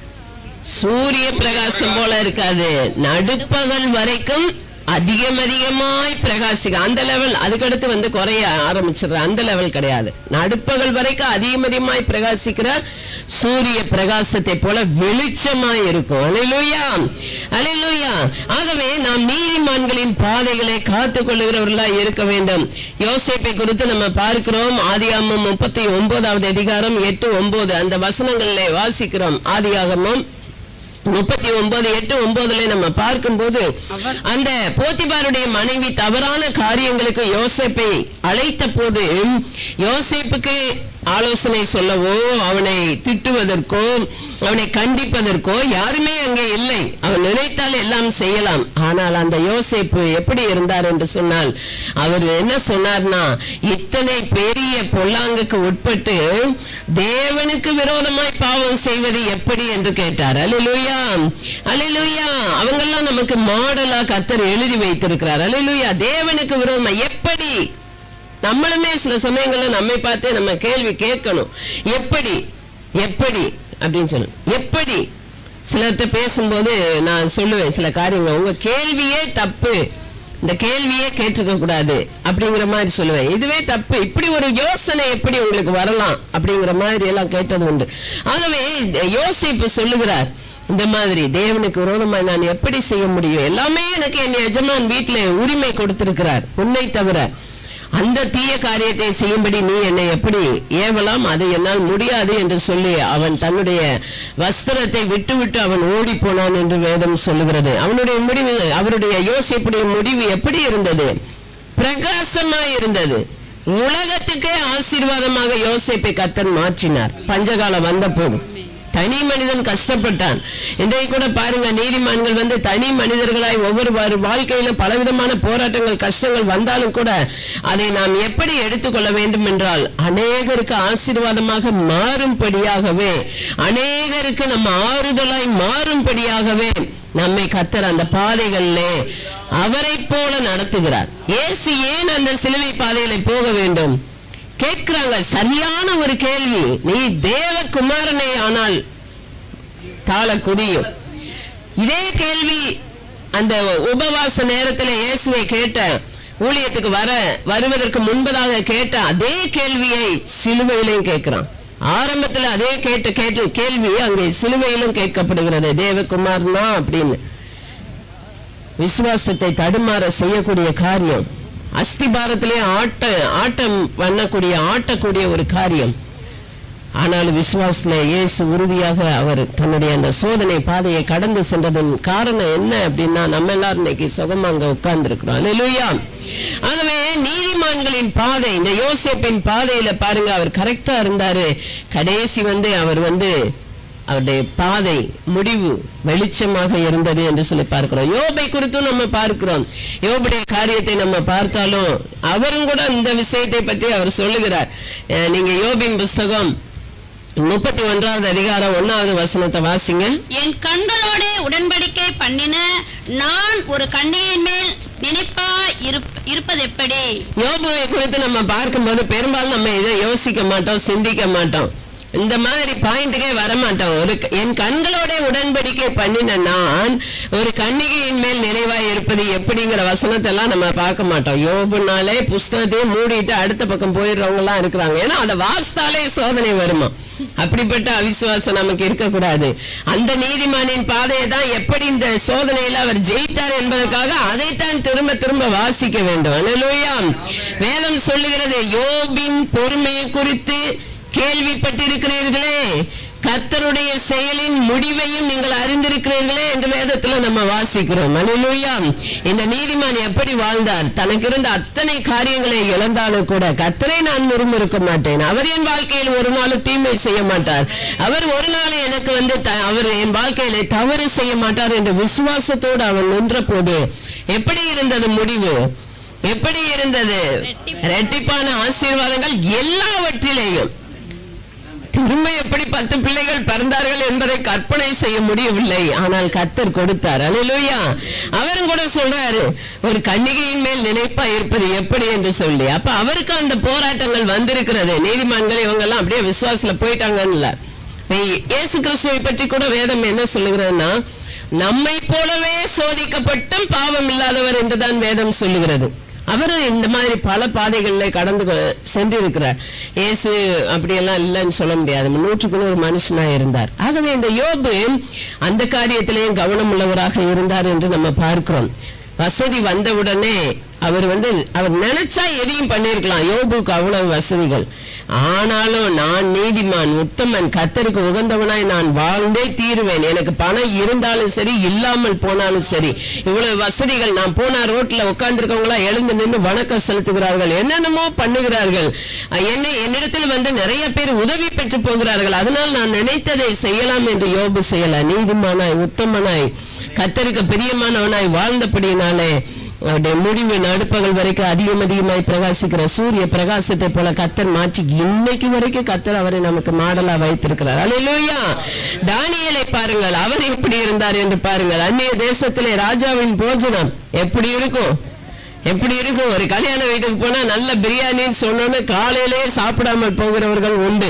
Speaker 1: சூரிய பிரகாசம் போல இருக்காது நடுப்பகல் வரைக்கும் அதிகம் அதிகமாய் பிரகாசிக்க அந்த லெவல் அதுக்கடுத்து வந்து குறைய ஆரம்பிச்சிடுற அந்த லெவல் கிடையாது நடுப்பகல் வரைக்கும் அதிகம் அதிகமாய் பிரகாசிக்கிற சூரிய பிரகாசத்தை போல வெளிச்சமாய் இருக்கும் அலையிலூயா அலையிலூயா ஆகவே நாம் நீதிமான்களின் பாதைகளை காத்துக் கொள்ளுகிறவர்களாய் இருக்க வேண்டும் யோசேப்பை குறித்து நம்ம பார்க்கிறோம் ஆதியாகமம் முப்பத்தி ஒன்பதாவது அதிகாரம் எட்டு ஒன்பது அந்த வசனங்களிலே வாசிக்கிறோம் ஆதியாகமம் முப்பத்தி ஒன்பது எட்டு ஒன்பதுல நம்ம பார்க்கும்போது அந்த போத்திபாருடைய மனைவி தவறான காரியங்களுக்கு யோசேப்பை அழைத்த போது யோசேப்புக்கு ஆலோசனை சொல்லவோ அவனை திட்டுவதற்கோ அவனை கண்டிப்பதற்கோ யாருமே அங்கே இல்லை அவன் நினைத்தால் எல்லாம் செய்யலாம் ஆனால் அந்த யோசேப்பு எப்படி இருந்தார் என்று சொன்னால் அவர் என்ன சொன்னார்னா இத்தனை பெரிய பொல்லாங்குக்கு உட்பட்டு தேவனுக்கு விரோதமாய் பாவம் செய்வது எப்படி என்று கேட்டார் அல்லேலூயா அல்லேலூயா அவங்கெல்லாம் நமக்கு மாடலா கத்தர் எழுதி வைத்திருக்கிறார் அல்லேலூயா தேவனுக்கு விரோதமா எப்படி நம்மளுமே சில சமயங்கள்ல நம்மை பார்த்தே நம்ம கேள்வி கேட்கணும் எப்படி எப்படி அப்படின்னு சொல்லணும் எப்படி சிலர்கிட்ட பேசும்போது நான் சொல்லுவேன் சில காரியங்கள் உங்க கேள்வியே தப்பு இந்த கேள்வியே கேட்டிருக்க கூடாது அப்படிங்கிற மாதிரி சொல்லுவேன் இதுவே தப்பு இப்படி ஒரு யோசனை எப்படி உங்களுக்கு வரலாம் அப்படிங்கிற மாதிரி எல்லாம் கேட்டது உண்டு ஆகவே இந்த யோசிப்பு சொல்லுகிறார் இந்த மாதிரி தேவனுக்கு விரோதமாய் நான் எப்படி செய்ய முடியும் எல்லாமே எனக்கு என் எஜமான் வீட்டில் உரிமை கொடுத்திருக்கிறார் உன்னை தவிர அந்த தீய காரியத்தை செய்யும்படி நீ என்னை எப்படி ஏவலாம் அது என்னால் முடியாது என்று சொல்லி அவன் தன்னுடைய வஸ்திரத்தை விட்டுவிட்டு அவன் ஓடி போனான் என்று வேதம் சொல்லுகிறது அவனுடைய முடிவு அவருடைய யோசிப்புடைய முடிவு எப்படி இருந்தது பிரகாசமாய் இருந்தது உலகத்துக்கே ஆசீர்வாதமாக யோசிப்பை கத்தன் மாற்றினார் பஞ்சகாலம் வந்த போது தனி மனிதன் கஷ்டப்பட்டான் இன்றைக்கு கூட பாருங்க நீதிமான்கள் வந்து தனி மனிதர்களாய் ஒவ்வொரு வாரு- வாழ்க்கையில பலவிதமான போராட்டங்கள் கஷ்டங்கள் வந்தாலும் கூட அதை நாம் எப்படி எடுத்துக்கொள்ள வேண்டும் என்றால் அநேகருக்கு ஆசீர்வாதமாக மாறும்படியாகவே அநேகருக்கு நம்ம ஆறுதலாய் மாறும்படியாகவே நம்மை கத்தர் அந்த பாதைகளிலே அவரை போல நடத்துகிறார் இயேசு ஏன் அந்த சிலுவை பாதையில போக வேண்டும் கேட்கிறாங்க சரியான ஒரு கேள்வி நீ தேவகுமாரனே ஆனால் தாழ குதியும் இதே கேள்வி அந்த உபவாச நேரத்தில் இயேசுவை கேட்ட ஊழியத்துக்கு வர வருவதற்கு முன்பதாக கேட்ட அதே கேள்வியை சிலுவையிலையும் கேட்கிறான் ஆரம்பத்தில் அதே கேட்ட கேட்டு கேள்வி அங்கே சிலுவையிலும் கேட்கப்படுகிறது தேவகுமார்னா அப்படின்னு விசுவாசத்தை தடுமாற செய்யக்கூடிய காரியம் அஸ்திபாரத்திலே ஆட்ட ஆட்டம் பண்ணக்கூடிய ஆட்டக்கூடிய ஒரு காரியம் ஆனாலும் விசுவாசத்துல இயேசு உறுதியாக அவர் தன்னுடைய அந்த சோதனை பாதையை கடந்து சென்றதன் காரணம் என்ன அப்படின்னா நம்ம எல்லாரும் இன்னைக்கு சுகமா அங்க உட்கார்ந்து இருக்கிறோம் அல்லேலூயா ஆகவே நீதிமான்களின் பாதை இந்த யோசேப்பின் பாதையில பாருங்க அவர் கரெக்டா இருந்தாரு கடைசி வந்து அவர் வந்து அவருடைய பாதை முடிவு வெளிச்சமாக இருந்தது என்று சொல்லி பார்க்கிறோம் யோபை குறித்தும் நம்ம பார்க்கிறோம் யோபுடைய காரியத்தை நம்ம பார்த்தாலும் அவரும் கூட இந்த விஷயத்தை பற்றி அவர் சொல்லுகிறார் அஹ் நீங்க யோபின் புஸ்தகம் முப்பத்தி ஒன்றாவது அதிகாரம் ஒன்னாவது வசனத்தை வாசிங்க
Speaker 2: என் கண்களோட உடன்படிக்கை பண்ணின நான் ஒரு கண்ணியின் மேல் நினைப்பா இருப்பது எப்படி
Speaker 1: யோபுவை குறித்து நம்ம பார்க்கும்போது பெரும்பாலும் நம்ம இதை யோசிக்க மாட்டோம் சிந்திக்க மாட்டோம் இந்த மாதிரி பாயிண்ட்டுக்கே வரமாட்டோம் ஒரு க- என் கண்களோட உடன்படிக்கை பண்ணின நான் ஒரு கன்னிகையின் மேல் நினைவாய் இருப்பது எப்படிங்கிற வசனத்தை எல்லாம் நம்ம பார்க்க மாட்டோம் யோபுனாலே புஸ்தகத்தையும் மூடிட்டு அடுத்த பக்கம் போயிடுறவங்க எல்லாம் இருக்கிறாங்க ஏன்னா அதை வாசித்தாலே சோதனை வருமா அப்படிப்பட்ட அவிசுவாசம் நமக்கு இருக்கக்கூடாது அந்த நீதிமானின் பாதையை தான் எப்படி இந்த சோதனையில அவர் ஜெயித்தார் என்பதற்காக அதைத்தான் திரும்ப திரும்ப வாசிக்க வேண்டும் அல்லேலூயா வேதம் சொல்லுகிறது யோபின் பொறுமையை குறித்து கேள்விப்பட்டிருக்கிறீர்களே கர்த்தருடைய செயலின் முடிவையும் நீங்கள் அறிந்திருக்கிறீர்களே என்று வேதத்துல நம்ம வாசிக்கிறோம் அல்லேலூயா இந்த நீதிமான் எப்படி வாழ்ந்தார் தனக்கு இருந்த அத்தனை காரியங்களை இழந்தாலும் கூட கர்த்தரை நான் முறுமுறுக்க மாட்டேன் அவர் என் வாழ்க்கையில் ஒரு நாள் தீமை செய்ய மாட்டார் அவர் ஒரு நாள் எனக்கு வந்து த- அவர் என் வாழ்க்கையில தவறு செய்ய மாட்டார் என்ற விசுவாசத்தோடு அவன் நின்ற போது எப்படி இருந்தது முடிவு எப்படி இருந்தது ரெட்டிப்பான ஆசீர்வாதங்கள் எல்லாவற்றிலேயும் திரும்ப எப்படி பத்து பிள்ளைகள் பிறந்தார்கள் என்பதை கற்பனை செய்ய முடியவில்லை ஆனால் கர்த்தர் கொடுத்தார் அல்லேலூயா அவரும் கூட சொல்றாரு ஒரு கன்னிகையின் மேல் நினைப்பா இருப்பது எப்படி என்று சொல்லி அப்ப அவருக்கு அந்த போராட்டங்கள் வந்திருக்கிறது நீதிமன்றங்கள் இவங்க எல்லாம் அப்படியே விசுவாசத்துல போயிட்டாங்கன்னு இல்ல இயேசு கிறிஸ்துவை பற்றி கூட வேதம் என்ன சொல்லுகிறதுன்னா நம்மை போலவே சோதிக்கப்பட்டும் பாவம் இல்லாதவர் என்றுதான் வேதம் சொல்லுகிறது அவரும் இந்த மாதிரி பல பாதைகளில் கடந்து கொ- சென்றிருக்கிறார் இயேசு அப்படியெல்லாம் இல்லைன்னு சொல்ல முடியாது நூற்றுக்கு நூறு மனுஷனா இருந்தார் ஆகவே இந்த யோபு அந்த காரியத்திலேயும் கவனம் உள்ளவராக இருந்தார் என்று நம்ம பார்க்கிறோம் வசதி வந்தவுடனே அவர் வந்து அவர் நினைச்சா எதையும் பண்ணியிருக்கலாம் யோபுக்கு அவ்வளவு வசதிகள் ஆனாலும் நான் நீதிமான் உத்தமன் கத்தருக்கு உகந்தவனாய் நான் வாழ்ந்தே தீருவேன் எனக்கு பணம் இருந்தாலும் சரி இல்லாமல் போனாலும் சரி இவ்வளவு வசதிகள் நான் போனா ரோட்ல உட்கார்ந்துருக்கவங்களா எழுந்து நின்று வணக்கம் செலுத்துகிறார்கள் என்னென்னமோ பண்ணுகிறார்கள் அஹ் என்னை என்னிடத்தில் வந்து நிறைய பேர் உதவி பெற்று போகிறார்கள் அதனால் நான் நினைத்ததை செய்யலாம் என்று யோபு செய்யல நீதிமானாய் உத்தமனாய் கத்தருக்கு பிரியமானவனாய் வாழ்ந்தபடியினாலே அவருடைய முடிவு நடுப்பகல் வரைக்கும் அதிகம் அதிகமாய் பிரகாசிக்கிற சூரிய பிரகாசத்தை போல கத்தர் மாற்றி இன்னைக்கு வரைக்கும் கத்தர் அவரை நமக்கு மாடலா வைத்திருக்கிறார் அல்லேலூயா தானியேலை பாருங்கள் அவர் எப்படி இருந்தார் என்று பாருங்கள் அந்நிய தேசத்திலே ராஜாவின் போஜனம் எப்படி இருக்கும் எப்படி இருக்கும் ஒரு கல்யாண வீட்டுக்கு போனா நல்ல பிரியாணின்னு சொன்னோன்னு காலையிலே சாப்பிடாமல் போகிறவர்கள் உண்டு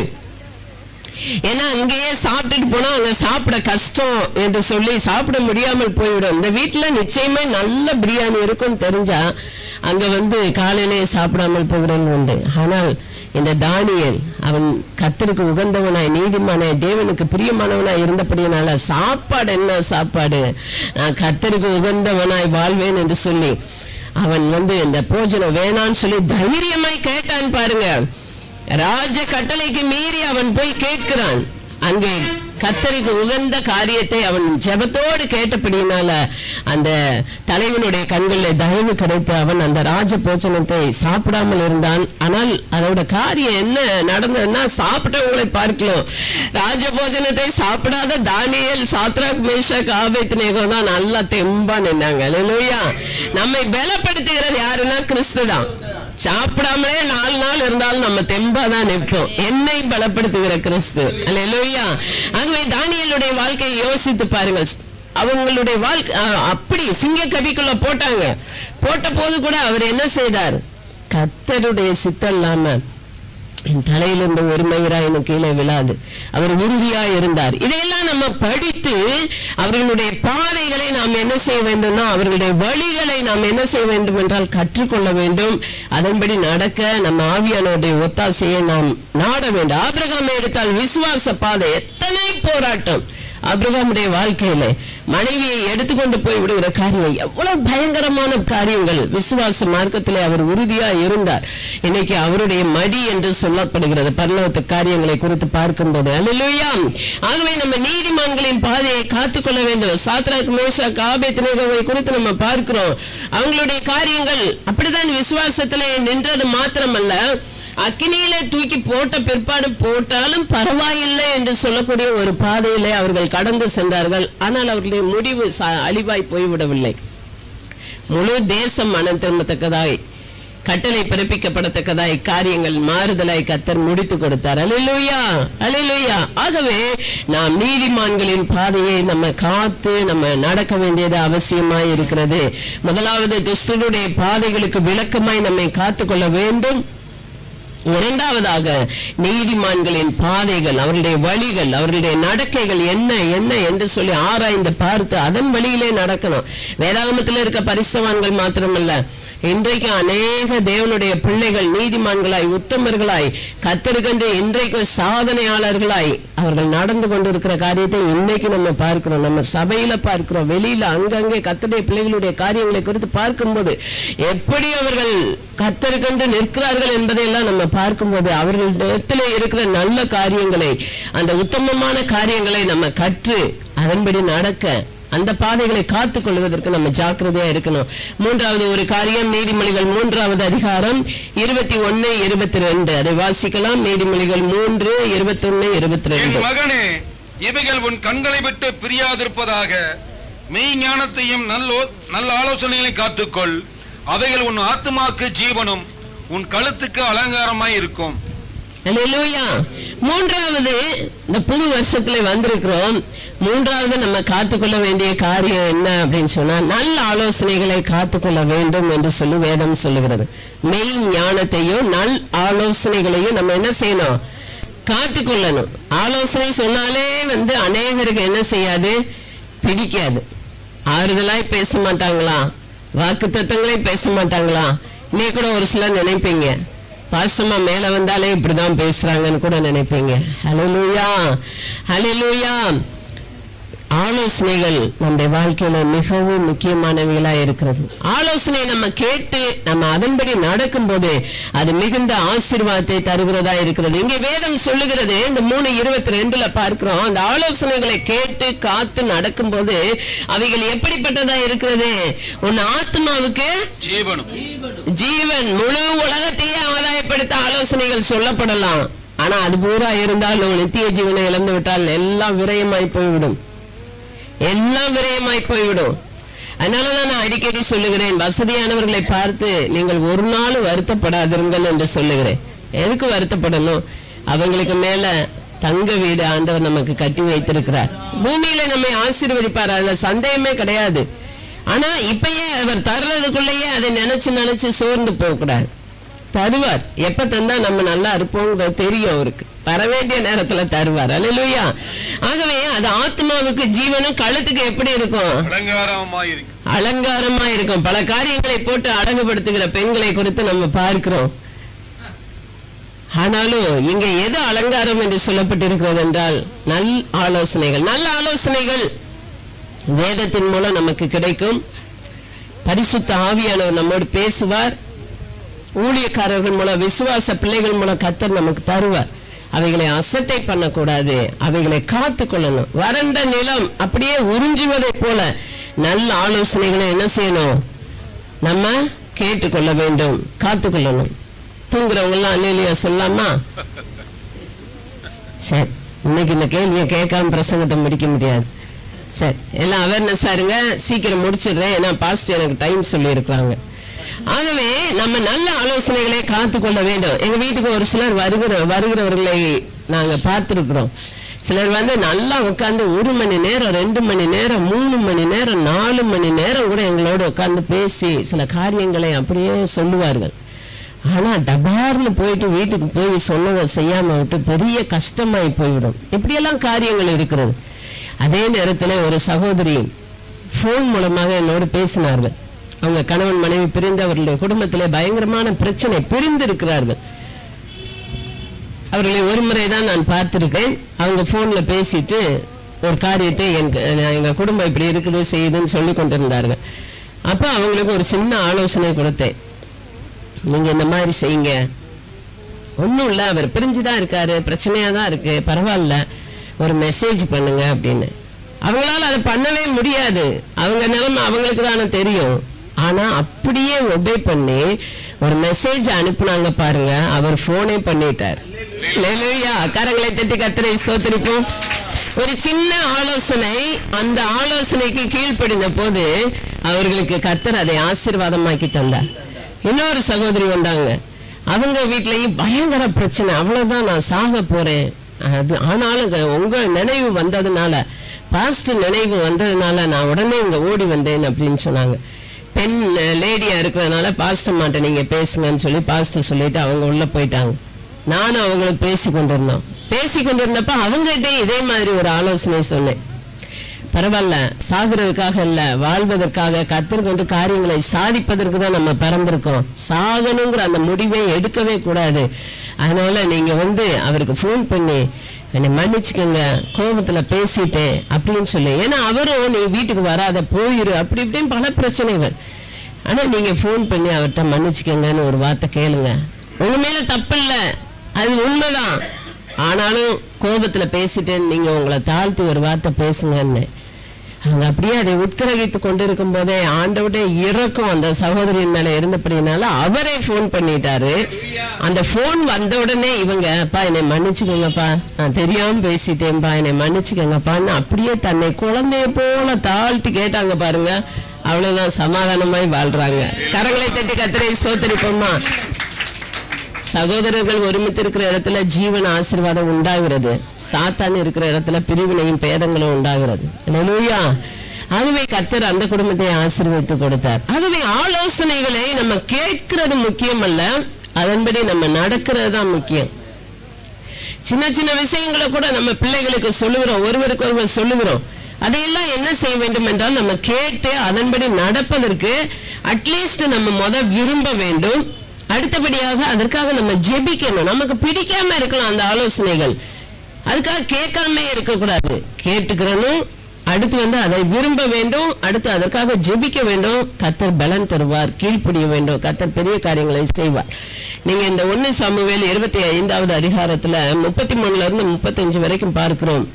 Speaker 1: ஏன்னா அங்கேயே சாப்பிட்டுட்டு போனா அங்க சாப்பிட கஷ்டம் என்று சொல்லி சாப்பிட முடியாமல் போய்விடும் இந்த வீட்டுல நிச்சயமா நல்ல பிரியாணி இருக்கும் தெரிஞ்சா அங்க வந்து காலையிலே சாப்பிடாமல் போகிறவங்க உண்டு ஆனால் இந்த தானியேல் அவன் கத்தருக்கு உகந்தவனாய் நீதிமானாய் தேவனுக்கு பிரியமானவனாய் இருந்தபடியினால சாப்பாடு என்ன சாப்பாடு நான் கத்தருக்கு உகந்தவனாய் வாழ்வேன் என்று சொல்லி அவன் வந்து இந்த போஜனம் வேணான்னு சொல்லி தைரியமாய் கேட்டான் பாருங்க ராஜ கட்டளைக்கு மீறி அவன் போய் கேட்கிறான் அங்கே கத்தருக்கு உகந்த காரியத்தை அவன் ஜெபத்தோடு கேட்டபடியினால அந்த தலைவனுடைய கண்களில் தயவு கிடைத்து அவன் அந்த ராஜ போச்சனத்தை சாப்பிடாமல் இருந்தான் ஆனால் அதோட காரியம் என்ன நடந்ததுன்னா சாப்பிட்டவங்களை பார்க்கலாம் ராஜ போஜனத்தை சாப்பிடாத தானியல் சாத்ராக் மேஷக் ஆபேத்நேகோ தான் நல்லா தெம்பா நின்னாங்க அல்லேலூயா நம்மை பலப்படுத்துகிறது யாருன்னா கிறிஸ்து தான் சாப்பிடாமலே நாலு நாள் இருந்தாலும் நம்ம தெம்பா தான் நிற்போம் என்னை பலப்படுத்துகிற கிறிஸ்து அல்லேலூயா ஆகவே தானியலுடைய வாழ்க்கையை யோசித்து பாருங்கள் அவங்களுடைய வாழ்க்கை அஹ், அப்படி சிங்க கவிக்குள்ள போட்டாங்க போட்ட போது கூட அவர் என்ன செய்தார் கத்தருடைய சித்தம் இல்லாம என் தலையிலிருந்து ஒரு மயிராயினும் கீழே விழாது அவர் உறுதியா இருந்தார் இதையெல்லாம் நம்ம படித்து அவர்களுடைய பாதைகளை நாம் என்ன செய்ய வேண்டும்னா அவர்களுடைய வழிகளை நாம் என்ன செய்ய வேண்டும் என்றால் கற்றுக்கொள்ள வேண்டும் அதன்படி நடக்க நம்ம ஆவியானவருடைய ஒத்தாசையை நாம் நாட வேண்டும் ஆபிரகாமை எடுத்தால் விசுவாச பாதை எத்தனை போராட்டம் அப்ரஹாமுடைய வாழ்க்கையில மனைவியை எடுத்துக்கொண்டு போய் விடுகிற காரியம் எவ்வளவு பயங்கரமான காரியங்கள் விசுவாச மார்க்கத்திலே அவர் உறுதியா இருந்தார் இன்னைக்கு அவருடைய மடி என்று சொல்லப்படுகிறது பரலோகத்து காரியங்களை குறித்து பார்க்கும்போது அல்லேலூயா ஆகவே நம்ம நீதிமான்களின் பாதையை காத்துக்கொள்ள வேண்டும் சாத்ராக் மேஷா காபேத்னேகோவை குறித்து நம்ம பார்க்கிறோம் அவங்களுடைய காரியங்கள் அப்படிதான் விசுவாசத்திலே நின்றது மாத்திரமல்ல அக்கினியிலே தூக்கி போட்ட பிற்பாடு போட்டாலும் பரவாயில்லை என்று சொல்லக்கூடிய ஒரு பாதையிலே அவர்கள் கடந்து சென்றார்கள் ஆனால் அவர்களுடைய முடிவு ச- அழிவாய் போய்விடவில்லை முழு தேசம் மனம் திரும்பத்தக்கதாய் கட்டளை பிறப்பிக்கப்படத்தக்கதாய் காரியங்கள் மாறுதலாய் கத்தர் முடித்து கொடுத்தார் அலிலுயா அலிலுயா ஆகவே நாம் நீதிமான்களின் பாதையை நம்ம காத்து நம்ம நடக்க வேண்டியது அவசியமாய் இருக்கிறது முதலாவது துஷ்டனுடைய பாதைகளுக்கு விளக்கமாய் நம்மை காத்துக்கொள்ள வேண்டும் இரண்டாவதாக நீதிமான்களின் பாதைகள் அவருடைய வழிகள் அவருடைய நடக்கைகள் என்ன என்ன என்று சொல்லி ஆராய்ந்து பார்த்து அதன் வழியிலே நடக்கணும் வேதாகமத்தில் இருக்க பரிசவான்கள் மாத்திரமல்ல இன்றைக்கு அநேக தேவனுடைய பிள்ளைகள் நீதிமான்களாய் உத்தமர்களாய் கத்தருக்கென்று இன்றைக்கு சாதனையாளர்களாய் அவர்கள் நடந்து கொண்டிருக்கிற காரியத்தை இன்னைக்கு நம்ம பார்க்கிறோம் நம்ம சபையில பார்க்கிறோம் வெளியில அங்கங்கே கத்தருடைய பிள்ளைகளுடைய காரியங்களை குறித்து பார்க்கும்போது எப்படி அவர்கள் கத்தருக்கென்று நிற்கிறார்கள் என்பதையெல்லாம் நம்ம பார்க்கும்போது அவர்களிடத்தில் இருக்கிற நல்ல காரியங்களை அந்த உத்தமமான காரியங்களை நம்ம கற்று அதன்படி நடக்க அந்த பாதைகளை காத்துக் கொள்வதற்கு நம்ம ஜாக்கிரதையா இருக்கணும் மூன்றாவது ஒரு காரியம் நீதிமொழிகள் மூன்றாவது அதிகாரம் இருபத்தி ஒன்னு இருபத்தி ரெண்டு அதை வாசிக்கலாம் நீதிமொழிகள் மூன்று இருபத்தி ஒன்னு இருபத்தி
Speaker 3: என்
Speaker 1: ரெண்டு
Speaker 3: மகனே இவைகள் உன் கண்களை விட்டு பிரியாதிருப்பதாக மெய் ஞானத்தையும் நல்லோ நல்ல ஆலோசனைகளையும் காத்துக்கொள் அவைகள் உன் ஆத்துமாக்கு ஜீவனும் உன் கழுத்துக்கு அலங்காரமாய் இருக்கும்
Speaker 1: அல்லேலூயா மூன்றாவது இந்த புது வருஷத்துல வந்திருக்கிறோம் மூன்றாவது நம்ம காத்துக்கொள்ள வேண்டிய காரியம் என்ன அப்படின்னு சொன்னா நல்ல ஆலோசனைகளை காத்துக்கொள்ள வேண்டும் என்று சொல்லி வேதம் சொல்லுகிறது மெய் ஞானத்தையும் நல் ஆலோசனைகளையும் நம்ம என்ன செய்யணும் காத்துக்கொள்ளணும் ஆலோசனை சொன்னாலே வந்து அநேகருக்கு என்ன செய்யாது பிடிக்காது ஆறுதலாய் பேச மாட்டாங்களா வாக்கு தத்தங்களே பேச மாட்டாங்களா நீ கூட ஒரு சிலர் நினைப்பீங்க பாசமா மேல வந்தாலே இப்படிதான் பேசுறாங்கன்னு கூட நினைப்பீங்க ஹalleluya ஹalleluya ஆலோசனைகள் நம்முடைய வாழ்க்கையில மிகவும் முக்கியமானவைகளா இருக்கிறது ஆலோசனை நம்ம கேட்டு நம்ம அதன்படி நடக்கும்போது அது மிகுந்த ஆசீர்வாதத்தை தருகிறதா இருக்கிறது இங்கே வேதம் சொல்லுகிறது இந்த மூணு இருபத்தி ரெண்டுல பார்க்கிறோம் அந்த ஆலோசனைகளை கேட்டு காத்து நடக்கும்போது அவைகள் எப்படிப்பட்டதா இருக்கிறது உன் ஆத்மாவுக்கு
Speaker 3: ஜீவனும்
Speaker 1: ஜீவன் முழு உலகத்தையே ஆதாயப்படுத்த ஆலோசனைகள் சொல்லப்படலாம் ஆனா அது பூரா இருந்தாலும் நித்திய ஜீவனை இழந்து விட்டால் எல்லாம் விரயமாய் போய்விடும் எல்லாம் விரயமாய் போய்விடும் அதனாலதான் நான் அடிக்கடி சொல்லுகிறேன் வசதியானவர்களை பார்த்து நீங்கள் ஒரு நாள் வருத்தப்படாதிருங்கள் என்று சொல்லுகிறேன் எதுக்கு வருத்தப்படணும் அவங்களுக்கு மேல தங்க வீடு ஆண்டவர் நமக்கு கட்டி வைத்திருக்கிறார் பூமியில நம்மை ஆசீர்வதிப்பார் அதுல சந்தேகமே கிடையாது ஆனா இப்பயே அவர் தர்றதுக்குள்ளேயே அதை நினைச்சு நினைச்சு சோர்ந்து போக கூடாது தருவார் எப்ப தந்தா நம்ம நல்லா இருப்போங்கிறது தெரியும் அவருக்கு தர வேண்டிய நேரத்துல தருவார் அல்லேலூயா ஆகவே அது ஆத்மாவுக்கு ஜீவனும் கழுத்துக்கு எப்படி இருக்கும்
Speaker 3: அலங்காரமாய் இருக்கும்
Speaker 1: அலங்காரமா இருக்கும் பல காரியங்களை போட்டு அடங்குபடுத்துகிற பெண்களை குறித்து நம்ம பார்க்கிறோம் ஆனாலும் இங்க எது அலங்காரம் என்று சொல்லப்பட்டிருக்கிறது என்றால் நல் ஆலோசனைகள் நல்ல ஆலோசனைகள் வேதத்தின் மூலம் நமக்கு கிடைக்கும் பரிசுத்த ஆவியானவர் நம்மோடு பேசுவார் ஊழியக்காரர்கள் மூலம் விசுவாச பிள்ளைகள் மூலம் கத்தர் நமக்கு தருவார் அவைகளை அசட்டை பண்ணக்கூடாது அவைகளை காத்து கொள்ளணும் வறண்ட நிலம் அப்படியே உறிஞ்சுவதை போல நல்ல ஆலோசனைகளை என்ன செய்யணும் நம்ம கேட்டுக்கொள்ள வேண்டும் காத்துக்கொள்ளணும் தூங்குறவங்க எல்லாம் அல்லையா சொல்லாமா சரி இன்னைக்கு இந்த கேள்வியை கேட்காம பிரசங்கத்தை முடிக்க முடியாது சரி எல்லாம் அவேர்னஸா இருங்க சீக்கிரம் முடிச்சிடுறேன் ஏன்னா பாஸ்ட் எனக்கு டைம் சொல்லி ஆகவே நம்ம நல்ல ஆலோசனைகளை காத்துக்கொள்ள வேண்டும் எங்க வீட்டுக்கு ஒரு சிலர் வருகிற வருகிறவர்களை நாங்க பார்த்திருக்கிறோம் சிலர் வந்து நல்லா உட்கார்ந்து ஒரு மணி நேரம் ரெண்டு மணி நேரம் மூணு மணி நேரம் நாலு மணி நேரம் கூட எங்களோட உட்கார்ந்து பேசி சில காரியங்களை அப்படியே சொல்லுவார்கள் ஆனா டபார்னு போயிட்டு வீட்டுக்கு போய் சொன்னதை செய்யாம விட்டு பெரிய கஷ்டமாய் போய்விடும் இப்படியெல்லாம் காரியங்கள் இருக்கிறது அதே நேரத்துல ஒரு சகோதரி போன் மூலமாக என்னோடு பேசினார்கள் அவங்க கணவன் மனைவி பிரிந்து அவர்களுடைய குடும்பத்திலே பயங்கரமான பிரச்சனை பிரிந்து இருக்கிறார்கள் அவர்களை ஒரு முறை தான் நான் பார்த்திருக்கேன் அவங்க போன்ல பேசிட்டு ஒரு காரியத்தை என் எங்க குடும்பம் இப்படி இருக்குது செய்யுதுன்னு சொல்லி கொண்டிருந்தார்கள் அப்போ அவங்களுக்கு ஒரு சின்ன ஆலோசனை கொடுத்தேன் நீங்க இந்த மாதிரி செய்யுங்க ஒன்றும் இல்லை அவர் பிரிஞ்சு தான் இருக்காரு பிரச்சனையாக தான் இருக்கு பரவாயில்ல ஒரு மெசேஜ் பண்ணுங்க அப்படின்னு அவங்களால அதை பண்ணவே முடியாது அவங்க நிலைமை அவங்களுக்கு தானே தெரியும் ஆனா அப்படியே ஒபே பண்ணி ஒரு மெசேஜ் அனுப்புனாங்க பாருங்க அவர் போனே பண்ணிட்டார் லேலுயா கரங்களை தட்டி கத்திரை சோத்தரிப்போம் ஒரு சின்ன ஆலோசனை அந்த ஆலோசனைக்கு கீழ்ப்படின போது அவர்களுக்கு கத்தர் அதை ஆசீர்வாதமாக்கி தந்தார் இன்னொரு சகோதரி வந்தாங்க அவங்க வீட்லயும் பயங்கர பிரச்சனை அவ்வளவுதான் நான் சாக போறேன் அது ஆனாலும் க- உங்க நினைவு வந்ததுனால பாஸ்ட் நினைவு வந்ததுனால நான் உடனே இங்க ஓடி வந்தேன் அப்படின்னு சொன்னாங்க பெண் லேடியா இருக்கிறதுனால பாஸ்டர் மாட்ட நீங்க பேசுங்கன்னு சொல்லி பாஸ்டர் சொல்லிட்டு அவங்க உள்ள போயிட்டாங்க நானும் அவங்களுக்கு பேசி கொண்டிருந்தோம் பேசி கொண்டிருந்தப்ப அவங்ககிட்ட இதே மாதிரி ஒரு ஆலோசனை சொன்னேன் பரவாயில்ல சாகுறதுக்காக இல்ல வாழ்வதற்காக கத்தர் கொண்டு காரியங்களை சாதிப்பதற்கு தான் நம்ம பிறந்திருக்கோம் சாகணுங்கிற அந்த முடிவை எடுக்கவே கூடாது அதனால நீங்க வந்து அவருக்கு ஃபோன் பண்ணி என்னை மன்னிச்சுக்கோங்க கோபத்துல பேசிட்டேன் அப்படின்னு சொல்லி ஏன்னா அவரும் நீ வீட்டுக்கு வராத போயிரு அப்படி இப்படின்னு பல பிரச்சனைகள் ஆனா நீங்க ஃபோன் பண்ணி அவர்கிட்ட மன்னிச்சுக்கோங்கன்னு ஒரு வார்த்தை கேளுங்க உங்க மேல தப்பு இல்ல அது உண்மைதான் ஆனாலும் கோபத்துல பேசிட்டேன்னு நீங்க உங்களை தாழ்த்தி ஒரு வார்த்தை பேசுங்கன்னு அவங்க அப்படியே அதை உட்கிரகித்து கொண்டிருக்கும் போதே ஆண்டவுடைய இறக்கம் அந்த சகோதரியின் மேல இருந்தபடினால அவரே ஃபோன் பண்ணிட்டாரு அந்த ஃபோன் வந்த உடனே இவங்க அப்பா என்னை மன்னிச்சுக்கோங்கப்பா நான் தெரியாம பேசிட்டேன்ப்பா என்னை மன்னிச்சுக்கோங்கப்பான்னு அப்படியே தன்னை குழந்தைய போல தாழ்த்தி கேட்டாங்க பாருங்க அவ்வளவுதான் சமாதானமாய் வாழ்றாங்க கரங்களை தட்டி கத்திரை சோத்தரிப்போம்மா சகோதரர்கள் ஒருமித்து இருக்கிற இடத்துல ஜீவன ஆசீர்வாதம் உண்டாகிறது சாத்தான் இருக்கிற இடத்துல பிரிவினையும் பேதங்களும் உண்டாகிறது அல்லேலூயா ஆகவே கத்தர் அந்த குடும்பத்தை ஆசீர்வதித்து கொடுத்தார் ஆகவே ஆலோசனைகளை நம்ம கேட்கிறது முக்கியம் அல்ல அதன்படி நம்ம நடக்கிறது தான் முக்கியம் சின்ன சின்ன விஷயங்களை கூட நம்ம பிள்ளைகளுக்கு சொல்லுகிறோம் ஒருவருக்கு ஒருவர் சொல்லுகிறோம் அதையெல்லாம் என்ன செய்ய வேண்டும் என்றால் நம்ம கேட்டு அதன்படி நடப்பதற்கு அட்லீஸ்ட் நம்ம முத விரும்ப வேண்டும் அடுத்தபடியாக அதற்காக நம்ம ஜெபிக்கணும் நமக்கு பிடிக்காம இருக்கலாம் அந்த ஆலோசனைகள் அதுக்காக கேட்காம இருக்கக்கூடாது கேட்டுக்கிறனும் அடுத்து வந்து அதை விரும்ப வேண்டும் அடுத்து அதற்காக ஜெபிக்க வேண்டும் கத்தர் பலன் தருவார் கீழ்ப்படிய வேண்டும் கத்தர் பெரிய காரியங்களை செய்வார் நீங்க இந்த ஒன்னு சாமுவேல் இருபத்தி ஐந்தாவது அதிகாரத்துல முப்பத்தி மூணுல இருந்து முப்பத்தஞ்சு வரைக்கும் பார்க்கிறோம்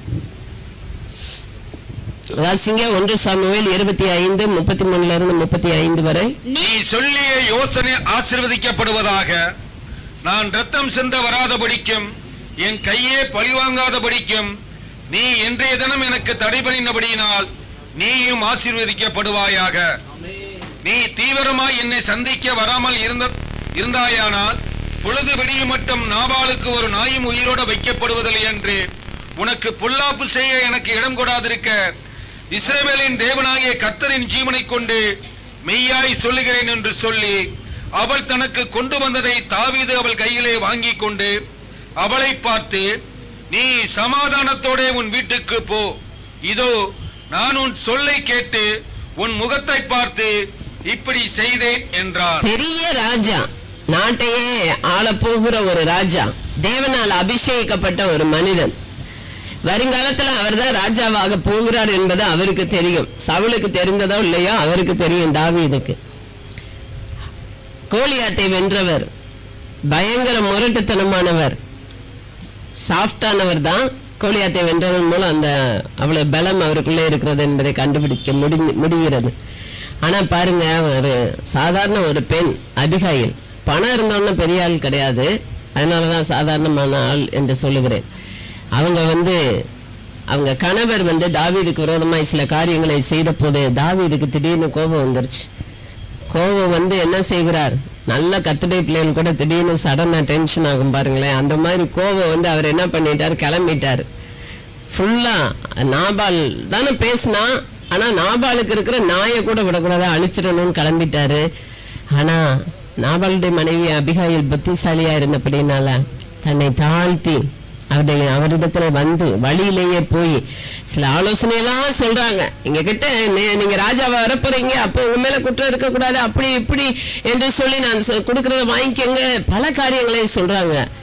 Speaker 1: வாசிங்க ஒன்று சாமுவேல் இருபத்தி ஐந்து முப்பத்தி மூணுல இருந்து முப்பத்தி ஐந்து வரை
Speaker 3: நீ சொல்லிய யோசனை ஆசீர்வதிக்கப்படுவதாக நான் ரத்தம் சிந்த வராதபடிக்கும் என் கையே பழிவாங்காதபடிக்கும் நீ இன்றைய தினம் எனக்கு தடைபடினபடியினால் நீயும் ஆசீர்வதிக்கப்படுவாயாக நீ தீவிரமாய் என்னை சந்திக்க வராமல் இருந்த இருந்தாயானால் பொழுது விடியும் மட்டும் நாபாலுக்கு ஒரு நாயும் உயிரோட வைக்கப்படுவதில்லை என்று உனக்கு பொல்லாப்பு செய்ய எனக்கு இடம் கொடாதிருக்க இஸ்ரவேலின் தேவனாகிய கர்த்தரின் ஜீவனைக் கொண்டு மெய்யாய் சொல்லுகிறேன் என்று சொல்லி அவள் தனக்கு கொண்டு வந்ததை தாவீது அவள் கையிலே வாங்கிக் கொண்டு அவளை பார்த்து நீ சமாதானத்தோடே உன் வீட்டுக்கு போ இதோ நான் உன் சொல்லை கேட்டு உன் முகத்தை பார்த்து இப்படி செய்தேன் என்றார்
Speaker 1: பெரிய ராஜா நாட்டையே ஆளப் போகிற ஒரு ராஜா தேவனால் அபிஷேகிக்கப்பட்ட ஒரு மனிதன் வருங்காலத்துல அவர்தான் ராஜாவாக போகிறார் என்பது அவருக்கு தெரியும் சவுலுக்கு தெரிந்ததோ இல்லையோ அவருக்கு தெரியும் தாவீதுக்கு கோலியாத்தை வென்றவர் பயங்கர முரட்டுத்தனமானவர் சாஃப்டானவர் தான் கோலியாத்தை வென்றதன் மூலம் அந்த அவ்வளவு பலம் அவருக்குள்ளே இருக்கிறது என்பதை கண்டுபிடிக்க முடி முடிகிறது ஆனா பாருங்க ஒரு சாதாரண ஒரு பெண் அபிகாயில் பணம் இருந்தோன்னு பெரிய ஆள் கிடையாது அதனாலதான் சாதாரணமான ஆள் என்று சொல்லுகிறேன் அவங்க வந்து அவங்க கணவர் வந்து தாவீதுக்கு விரோதமாய் சில காரியங்களை செய்த போது தாவீதுக்கு திடீர்னு கோபம் வந்துருச்சு கோபம் வந்து என்ன செய்கிறார் நல்ல கத்துடை பிள்ளைகள் கூட திடீர்னு சடனா டென்ஷன் ஆகும் பாருங்களேன் அந்த மாதிரி கோபம் வந்து அவர் என்ன பண்ணிட்டார் கிளம்பிட்டார் ஃபுல்லா நாபால் தானே பேசினா ஆனா நாபாலுக்கு இருக்கிற நாயை கூட விடக்கூடாது அழிச்சிடணும்னு கிளம்பிட்டாரு ஆனா நாபாலுடைய மனைவி அபிகாயில் புத்திசாலியா இருந்தபடினால தன்னை தாழ்த்தி அவருடைய அவரிடத்துல வந்து வழியிலேயே போய் சில ஆலோசனை எல்லாம் சொல்றாங்க எங்க கிட்ட நீ- நீங்க ராஜாவா வரப்போறீங்க அப்போ உங்க மேல குற்றம் இருக்கக்கூடாது அப்படி இப்படி என்று சொல்லி நான் சொ- கொடுக்கறத வாங்கிக்கங்க பல காரியங்களை சொல்றாங்க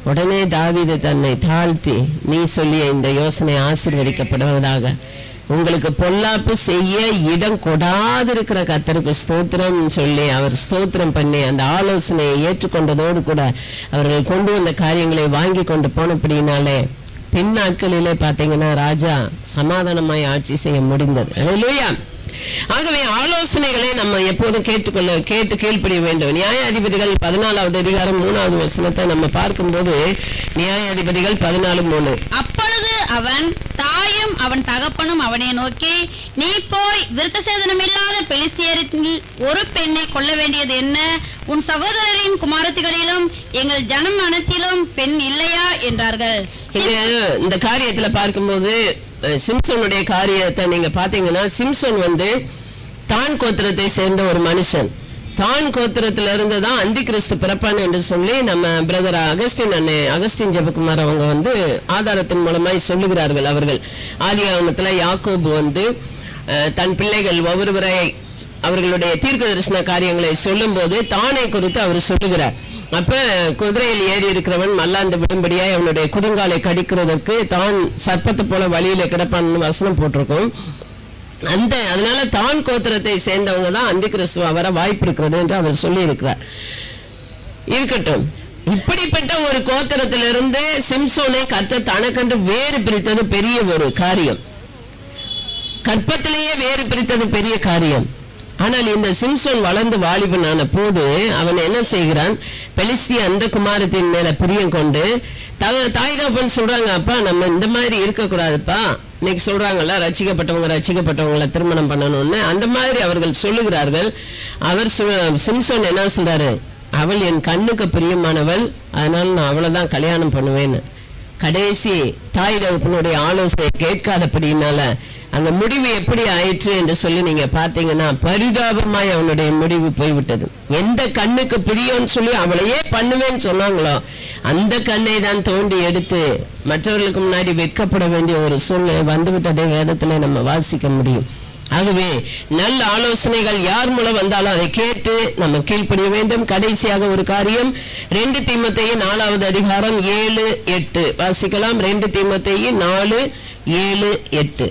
Speaker 1: உடனே தாவீது தன்னை தாழ்த்தி நீ சொல்லிய இந்த யோசனை ஆசீர்வதிக்கப்படுவதாக உங்களுக்கு பொல்லாப்பு செய்ய இடம் கொடாதிருக்கிற கத்தருக்கு ஸ்தோத்திரம் சொல்லி அவர் ஸ்தோத்திரம் பண்ணி அந்த ஆலோசனையை ஏற்றுக்கொண்டதோடு கூட அவர்கள் கொண்டு வந்த காரியங்களை வாங்கி கொண்டு போனபடினாலே பின் நாட்களிலே பார்த்தீங்கன்னா ராஜா சமாதானமாய் ஆட்சி செய்ய முடிந்தது அல்லேலூயா ஆகவே ஆலோசனைகளை நம்ம எப்போதும் கேட்டுக்கொள்ள கேட்டு கீழ்ப்படிய வேண்டும் நியாயாதிபதிகள் பதினாலாவது அதிகாரம் மூணாவது வசனத்தை நம்ம பார்க்கும்போது நியாயாதிபதிகள் பதினாலு மூணு
Speaker 2: அப்பொழுது அவன் தாயும் அவன் தகப்பனும் அவனை நோக்கி நீ போய் விருத்தசேதனமில்லாத பெலிஸ்தியரில் ஒரு பெண்ணை கொள்ள வேண்டியது என்ன உன் சகோதரரின் குமாரத்திகளிலும் எங்கள் ஜனம் அனைத்திலும் பெண் இல்லையா என்றார்கள்
Speaker 1: இங்க இந்த காரியத்துல பார்க்கும்போது அஹ், சிம்சோனுடைய காரியத்தை நீங்க பாத்தீங்கன்னா சிம்சோன் வந்து தான் கோத்திரத்தை சேர்ந்த ஒரு மனுஷன் தான் கோத்திரத்துல இருந்து தான் அந்தி கிறிஸ்து பிறப்பான் என்று சொல்லி நம்ம பிரதர் அகஸ்டின் அண்ணே அகஸ்டின் ஜெபகுமார் அவங்க வந்து ஆதாரத்தின் மூலமாய் சொல்லுகிறார்கள் அவர்கள் ஆதியாகமத்துல யாக்கோபு வந்து அஹ், தன் பிள்ளைகள் ஒவ்வொருவரை அவர்களுடைய தீர்க்க தரிசன காரியங்களை சொல்லும்போது தானை குறித்து அவர் சொல்லுகிறார் அப்ப குதிரையில் ஏறி இருக்கிறவன் மல்லாந்து விடும்படியாய் அவனுடைய குதிங்காலை கடிக்கிறதற்கு தான் சர்ப்பத்தை போல வழியில கிடப்பான்னு வசனம் போட்டிருக்கும் அந்த அதனால தான் கோத்திரத்தை சேர்ந்தவங்க தான் அந்தி கிறிஸ்துவ வர வாய்ப்பு இருக்கிறது என்று அவர் சொல்லி இருக்கிறார் இருக்கட்டும் இப்படிப்பட்ட ஒரு கோத்திரத்திலிருந்து சிம்சோனை கத்த தனக்கென்று வேறு பிரித்தது பெரிய ஒரு காரியம் கற்பத்திலேயே வேறு பிரித்தது பெரிய காரியம் ஆனால் இந்த சிம்சோன் வளர்ந்து வாலிபனான போது அவன் என்ன செய்கிறான் பெலிஸ்திய அந்த குமாரத்தின் மேல பிரியம் கொண்டு த- தாய் தகப்பன் சொல்றாங்க அப்பா நம்ம இந்த மாதிரி இருக்கக்கூடாதுப்பா இன்னைக்கு சொல்றாங்கல்ல ரசிக்கப்பட்டவங்க ரசிக்கப்பட்டவங்களை திருமணம் பண்ணணும்னு அந்த மாதிரி அவர்கள் சொல்லுகிறார்கள் அவர் சொ- சிம்சோன் என்ன சொல்றாரு அவள் என் கண்ணுக்கு பிரியமானவள் அதனால நான் அவளை தான் கல்யாணம் பண்ணுவேன்னு கடைசி தாய் தகப்பனுடைய ஆலோசனை கேட்காதபடினால அந்த முடிவு எப்படி ஆயிற்று என்று சொல்லி நீங்க பார்த்தீங்கன்னா பரிதாபமாய் அவனுடைய முடிவு போய்விட்டது எந்த கண்ணுக்கு பிரியம்னு சொல்லி அவளையே பண்ணுவேன்னு சொன்னாங்களோ அந்த கண்ணை தான் தோண்டி எடுத்து மற்றவர்களுக்கு முன்னாடி வெட்கப்பட வேண்டிய ஒரு சூழ்நிலை வந்துவிட்டதை வேதத்துல நம்ம வாசிக்க முடியும் ஆகவே நல்ல ஆலோசனைகள் யார் மூலம் வந்தாலும் அதை கேட்டு நம்ம கீழ்ப்படிய வேண்டும் கடைசியாக ஒரு காரியம் ரெண்டு தீமத்தையும் நாலாவது அதிகாரம் ஏழு எட்டு வாசிக்கலாம் ரெண்டு தீமத்தையும் நாலு ஏழு எட்டு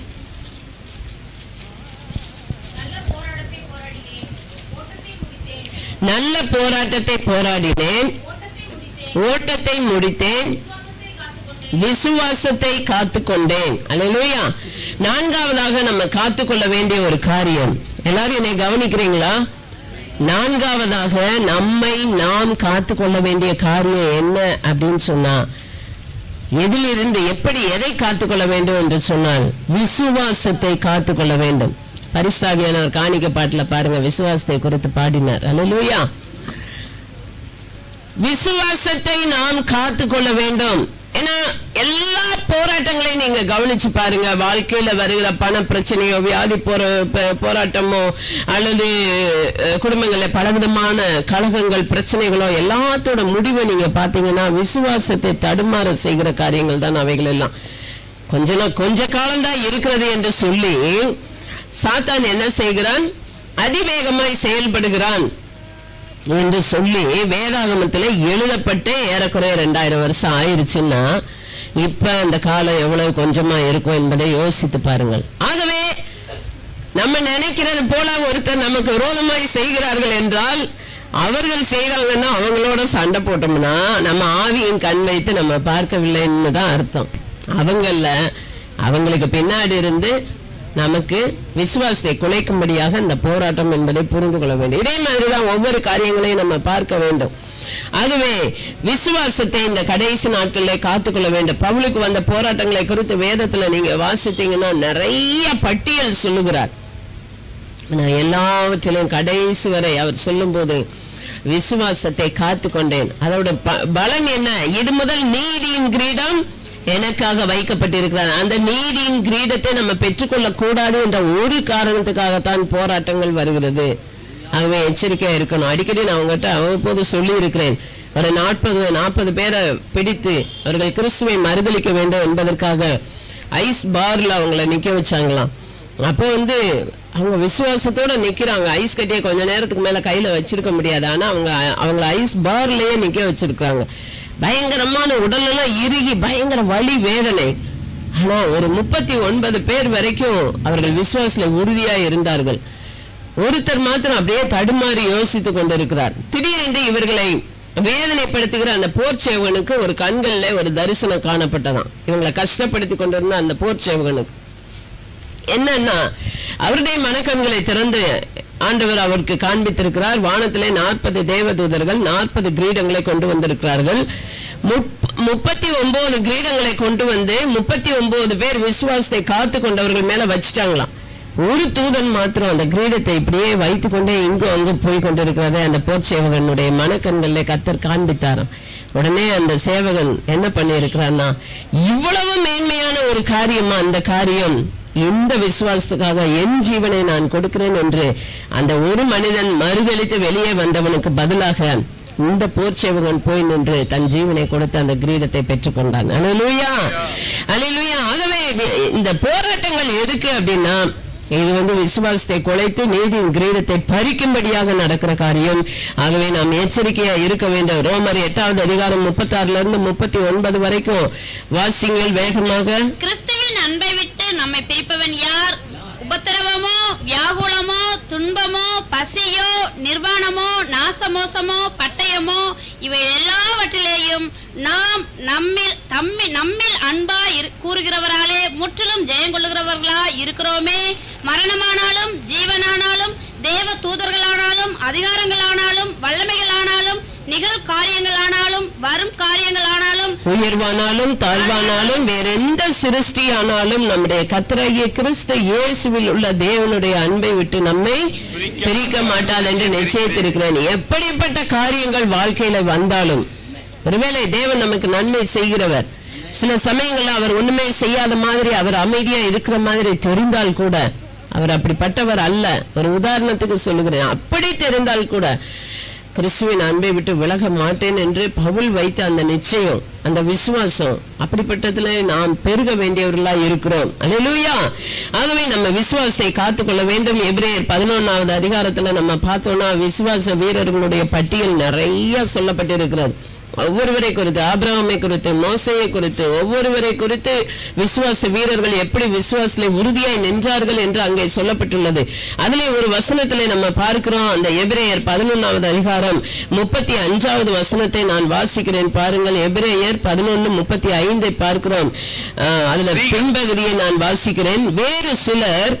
Speaker 5: நல்ல போராட்டத்தை போராடினேன்
Speaker 1: நல்ல போராட்டத்தை போராடினேன்
Speaker 5: ஓட்டத்தை முடித்தேன்
Speaker 1: ஓட்டத்தை முடித்தேன்
Speaker 5: விசுவாசத்தை
Speaker 1: விசுவாசத்தை
Speaker 5: காத்துக்கொண்டேன்
Speaker 1: காத்துக்கொண்டேன் அல்லேலூயா நான்காவதாக நம்ம காத்துக்கொள்ள வேண்டிய ஒரு காரியம் எல்லாரும் என்னை கவனிக்கிறீங்களா நான்காவதாக நம்மை நாம் காத்துக்கொள்ள வேண்டிய காரியம் என்ன அப்படின்னு சொன்னா எதிலிருந்து எப்படி எதை காத்துக்கொள்ள வேண்டும் என்று சொன்னால் விசுவாசத்தை காத்துக்கொள்ள வேண்டும் பரிசாவியானவர் காணிக்க பாட்டுல பாருங்க விசுவாசத்தை குறித்து பாடினார் அல்லேலூயா விசுவாசத்தை நாம் காத்துக்கொள்ள வேண்டும் ஏன்னா எல்லா போராட்டங்களையும் நீங்க கவனிச்சு பாருங்க வாழ்க்கையில வருகிற பண பிரச்சனையோ வியாதி போற ப- போராட்டமோ அல்லது அஹ், குடும்பங்களில் பலவிதமான கழகங்கள் பிரச்சனைகளோ எல்லாத்தோட முடிவை நீங்க பாத்தீங்கன்னா விசுவாசத்தை தடுமாற செய்கிற காரியங்கள் தான் அவைகள் எல்லாம் கொஞ்ச நாள் கொஞ்ச காலம்தான் இருக்கிறது என்று சொல்லி சாத்தான் என்ன செய்கிறான் அதிவேகமாய் செயல்படுகிறான் என்று சொல்லி வேதாகமத்தில் எழுதப்பட்டு ஏறக்குறைய ரெண்டாயிரம் வருஷம் ஆயிருச்சுன்னா இப்ப அந்த காலம் எவ்வளவு கொஞ்சமா இருக்கும் என்பதை யோசித்து பாருங்கள் ஆகவே நம்ம நினைக்கிறது போல ஒருத்தர் நமக்கு விரோதமாய் செய்கிறார்கள் என்றால் அவர்கள் செய்கிறாங்கன்னா அவங்களோட சண்டை போட்டோம்னா நம்ம ஆவியின் கண் வைத்து நம்ம பார்க்கவில்லைன்னு தான் அர்த்தம் அவங்கள அவங்களுக்கு பின்னாடி இருந்து நமக்கு விசுவாசத்தை குலைக்கும்படியாக இந்த போராட்டம் என்பதை புரிந்து கொள்ள வேண்டும் இதே மாதிரி தான் ஒவ்வொரு காரியங்களையும் நம்ம பார்க்க வேண்டும் ஆகவே விசுவாசத்தை இந்த கடைசி நாட்களில் காத்துக்கொள்ள வேண்டும் பவுலுக்கு வந்த போராட்டங்களை குறித்து வேதத்துல நீங்க வாசித்தீங்கன்னா நிறைய பட்டியல் சொல்லுகிறார் நான் எல்லாவற்றிலும் கடைசி வரை அவர் சொல்லும்போது விசுவாசத்தை காத்து கொண்டேன் அதோட ப- பலன் என்ன இது முதல் நீதியின் கிரீடம் எனக்காக வைக்கப்பட்டிருக்கிறார் அந்த நீதியின் கிரீடத்தை நம்ம பெற்றுக்கொள்ள கூடாது என்ற ஒரு காரணத்துக்காகத்தான் போராட்டங்கள் வருகிறது ஆகவே எச்சரிக்கையா இருக்கணும் அடிக்கடி நான் உங்ககிட்ட அவ்வப்போது சொல்லி இருக்கிறேன் ஒரு நாற்பது நாற்பது பேரை பிடித்து அவர்கள் கிறிஸ்துவை மறுதளிக்க வேண்டும் என்பதற்காக ஐஸ் பார்ல அவங்கள நிக்க வச்சாங்களாம் அப்போ வந்து அவங்க விசுவாசத்தோட நிக்கிறாங்க ஐஸ் கட்டியை கொஞ்ச நேரத்துக்கு மேல கையில வச்சிருக்க முடியாது ஆனா அவங்க அவங்கள ஐஸ் பார்லயே நிக்க வச்சிருக்காங்க பயங்கரமான உடலெல்லாம் இறுகி பயங்கர வலி வேதனை ஆனா ஒரு முப்பத்தி ஒன்பது பேர் வரைக்கும் அவர்கள் விசுவாசத்துல உறுதியா இருந்தார்கள் ஒருத்தர் மாத்திரம் அப்படியே தடுமாறி யோசித்துக் கொண்டிருக்கிறார் திடீரென்று இவர்களை வேதனைப்படுத்துகிற அந்த போர் சேவகனுக்கு ஒரு கண்கள்ல ஒரு தரிசனம் காணப்பட்டதாம் இவங்களை கஷ்டப்படுத்தி கொண்டிருந்த அந்த போர் சேவகனுக்கு என்னன்னா அவருடைய மனக்கண்களை திறந்து ஆண்டவர் அவருக்கு காண்பித்திருக்கிறார் வானத்திலே நாற்பது தேவதூதர்கள் நாற்பது கிரீடங்களை கொண்டு வந்திருக்கிறார்கள் முப்- முப்பத்தி ஒன்பது கிரீடங்களை கொண்டு வந்து முப்பத்தி ஒன்பது பேர் விசுவாசத்தை காத்து கொண்டவர்கள் மேல வச்சுட்டாங்களாம் ஒரு தூதன் மாத்திரம் அந்த கிரீடத்தை இப்படியே வைத்துக் கொண்டே இங்கும் அங்கும் போய் கொண்டிருக்கிறதை அந்த போர் சேவகனுடைய மனக்கண்களிலே கத்தர் காண்பித்தாராம் உடனே அந்த சேவகன் என்ன பண்ணியிருக்கிறான்னா இவ்வளவு மேன்மையான ஒரு காரியமா அந்த காரியம் இந்த விசுவாசத்துக்காக என் ஜீவனை நான் கொடுக்கிறேன் என்று அந்த ஒரு மனிதன் மறுதளித்து வெளியே வந்தவனுக்கு பதிலாக இந்த போர் சேவகன் போய் நின்று தன் ஜீவனை கொடுத்து அந்த கிரீடத்தை பெற்றுக்கொண்டான் அலையிலூயா அலையிலூயா ஆகவே இது- இந்த போராட்டங்கள் எதுக்கு அப்படின்னா இது வந்து விசுவாசத்தை குலைத்து நீதியின் கிரீடத்தை பறிக்கும்படியாக நடக்கிற காரியம் ஆகவே நாம் எச்சரிக்கையா இருக்க வேண்டும் ரோமர் எட்டாவது அதிகாரம் முப்பத்தாறுல இருந்து முப்பத்தி ஒன்பது வரைக்கும் வாசிங்கள் வேகமாக
Speaker 2: கிறிஸ்துவின் அன்பை விட்டு நம்மை பிரிப்பவன் யார் உபத்திரவமோ வியாகுலமோ துன்பமோ பசியோ நிர்வாணமோ நாசமோசமோ பட்டயமோ இவை எல்லாவற்றிலேயும் நாம் நம்மில் தம்மி நம்மில் அன்பா இரு- கூறுகிறவராலே முற்றிலும் ஜெயங்கொள்ளுகிறவர்களா இருக்கிறோமே மரணமானாலும் ஜீவனானாலும் தேவ தூதர்களானாலும் அதிகாரங்களானாலும் வல்லமைகளானாலும் நிகழ் காரியங்களானாலும் வரும் காரியங்களானாலும்
Speaker 1: உயர்வானாலும் தாழ்வானாலும் வேற எந்த சிருஷ்டியானாலும் நம்முடைய கத்தராகிய கிறிஸ்து இயேசுவில் உள்ள தேவனுடைய அன்பை விட்டு நம்மை பிரிக்க மாட்டாது என்று நிச்சயித்திருக்கிறேன் எப்படிப்பட்ட காரியங்கள் வாழ்க்கையில வந்தாலும் ஒருவேளை தேவன் நமக்கு நன்மை செய்கிறவர் சில சமயங்கள்ல அவர் ஒண்ணுமே செய்யாத மாதிரி அவர் அமைதியா இருக்கிற மாதிரி தெரிந்தால் கூட அவர் அப்படிப்பட்டவர் அல்ல ஒரு உதாரணத்துக்கு சொல்லுகிறேன் அப்படி தெரிந்தால் கூட கிறிஸ்துவின் அன்பை விட்டு விலக மாட்டேன் என்று பவுல் வைத்த அந்த நிச்சயம் அந்த விசுவாசம் அப்படிப்பட்டதுல நாம் பெருக வேண்டியவர்களா இருக்கிறோம் அல்லேலூயா ஆகவே நம்ம விசுவாசத்தை காத்துக்கொள்ள வேண்டும் எபிரேயர் பதினொன்னாவது அதிகாரத்துல நம்ம பார்த்தோம்னா விசுவாச வீரர்களுடைய பட்டியல் நிறைய சொல்லப்பட்டிருக்கிறது ஒவ்வொருவரை குறித்து ஆபிரகாமை குறித்து மோசையை குறித்து ஒவ்வொருவரை குறித்து விசுவாச வீரர்கள் எப்படி விசுவாசத்திலே உறுதியாய் நின்றார்கள் என்று அங்கே சொல்லப்பட்டுள்ளது அதிலே ஒரு வசனத்திலே நம்ம பார்க்கிறோம் அந்த எபிரேயர் பதினொன்னாவது அதிகாரம் முப்பத்தி அஞ்சாவது வசனத்தை நான் வாசிக்கிறேன் பாருங்கள் எபிரேயர் பதினொன்னு முப்பத்தி ஐந்தை பார்க்கிறோம் ஆஹ், அதுல பின்பகுதியை நான் வாசிக்கிறேன் வேறு சிலர்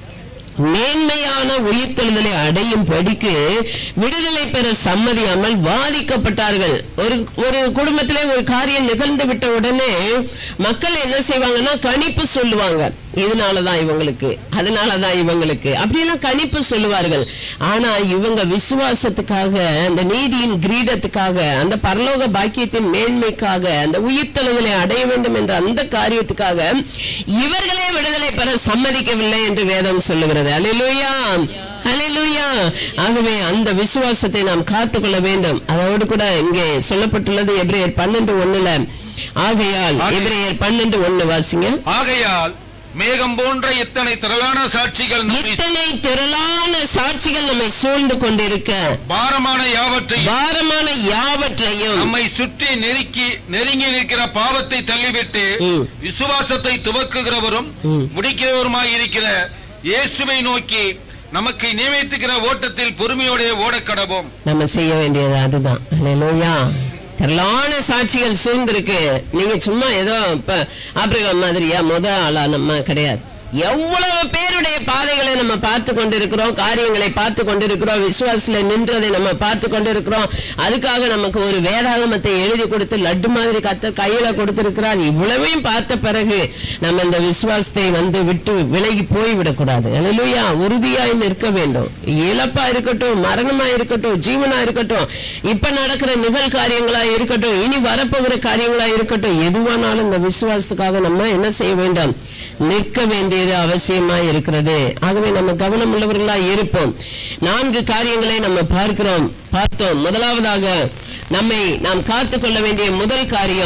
Speaker 1: மேன்மையான உயிர்த்தெழுதலை அடையும் படிக்கு விடுதலை பெற சம்மதியாமல் வாதிக்கப்பட்டார்கள் ஒரு ஒரு குடும்பத்திலே ஒரு காரியம் நிகழ்ந்து விட்ட உடனே மக்கள் என்ன செய்வாங்கன்னா கணிப்பு சொல்லுவாங்க இதனாலதான் இவங்களுக்கு அதனாலதான் இவங்களுக்கு அப்படியெல்லாம் கணிப்பு சொல்லுவார்கள் ஆனா இவங்க விசுவாசத்துக்காக அந்த நீதியின் கிரீடத்துக்காக அந்த பரலோக பாக்கியத்தின் மேன்மைக்காக அந்த உயிர்த்தெழுதலை அடைய வேண்டும் என்ற அந்த காரியத்துக்காக இவர்களே விடுதலை பெற சம்மதிக்கவில்லை என்று வேதம் சொல்லுகிறது அல்லேலூயா அல்லேலூயா ஆகவே அந்த விசுவாசத்தை நாம் காத்துக்கொள்ள வேண்டும் அதோடு கூட இங்கே சொல்லப்பட்டுள்ளது எபிரேயர் பன்னெண்டு ஒண்ணுல ஆகையால்
Speaker 3: ஆகை-
Speaker 1: எபிரேயர் பன்னெண்டு ஒண்ணு வாசிங்க
Speaker 3: ஆகையால் மேகம் போன்ற இத்தனை திரளான சாட்சிகள் நம்மை
Speaker 1: இத்தனை திரளான சாட்சிகள் நம்மை சூழ்ந்து கொண்டிருக்க
Speaker 3: பாரமான யாவற்றையும்
Speaker 1: பாரமான யாவற்றையும்
Speaker 3: நம்மை சுற்றி நெருக்கி நெருங்கி நிற்கிற பாவத்தை தள்ளிவிட்டு
Speaker 1: ம்.
Speaker 3: விசுவாசத்தை துவக்குகிறவரும்
Speaker 1: ம்.
Speaker 3: முடிக்கிறவருமாய் இருக்கிற இயேசுவை நோக்கி நமக்கு நியமித்துக்கிற ஓட்டத்தில் பொறுமையோட ஓடக்கடவோம்
Speaker 1: நம்ம செய்ய வேண்டியது அதுதான் அல்லேலூயா திரளான சாட்சிகள் சூழ்ந்திருக்கு நீங்க சும்மா ஏதோ இப்ப ஆப்பிரிக்கா மாதிரியா முத ஆளா நம்ம கிடையாது எவ்வளவு பேருடைய பாதைகளை நம்ம பார்த்து கொண்டிருக்கிறோம் காரியங்களை பார்த்து கொண்டிருக்கிறோம் விசுவாசத்துல நின்றதை நம்ம பார்த்து கொண்டிருக்கிறோம் அதுக்காக நமக்கு ஒரு வேதாகமத்தை எழுதி கொடுத்து லட்டு மாதிரி கத்த கையில கொடுத்திருக்கிறார் இவ்வளவையும் பார்த்த பிறகு நம்ம இந்த விசுவாசத்தை வந்து விட்டு விலகி போய் விடக்கூடாது அல்லேலூயா உறுதியாய் நிற்க வேண்டும் இழப்பா இருக்கட்டும் மரணமா இருக்கட்டும் ஜீவனா இருக்கட்டும் இப்ப நடக்கிற நிகழ் காரியங்களா இருக்கட்டும் இனி வரப்போகிற காரியங்களா இருக்கட்டும் எதுவானாலும் இந்த விசுவாசத்துக்காக நம்ம என்ன செய்ய வேண்டும் நிற்க வேண்டியது அவசியமா இருக்கிறது ஆகவே நம்ம கவனம் உள்ளவர்களா இருப்போம் நான்கு காரியங்களை நம்ம பார்க்கிறோம் பார்த்தோம் முதலாவதாக நம்மை நாம் காத்துக்கொள்ள வேண்டிய முதல் காரியம்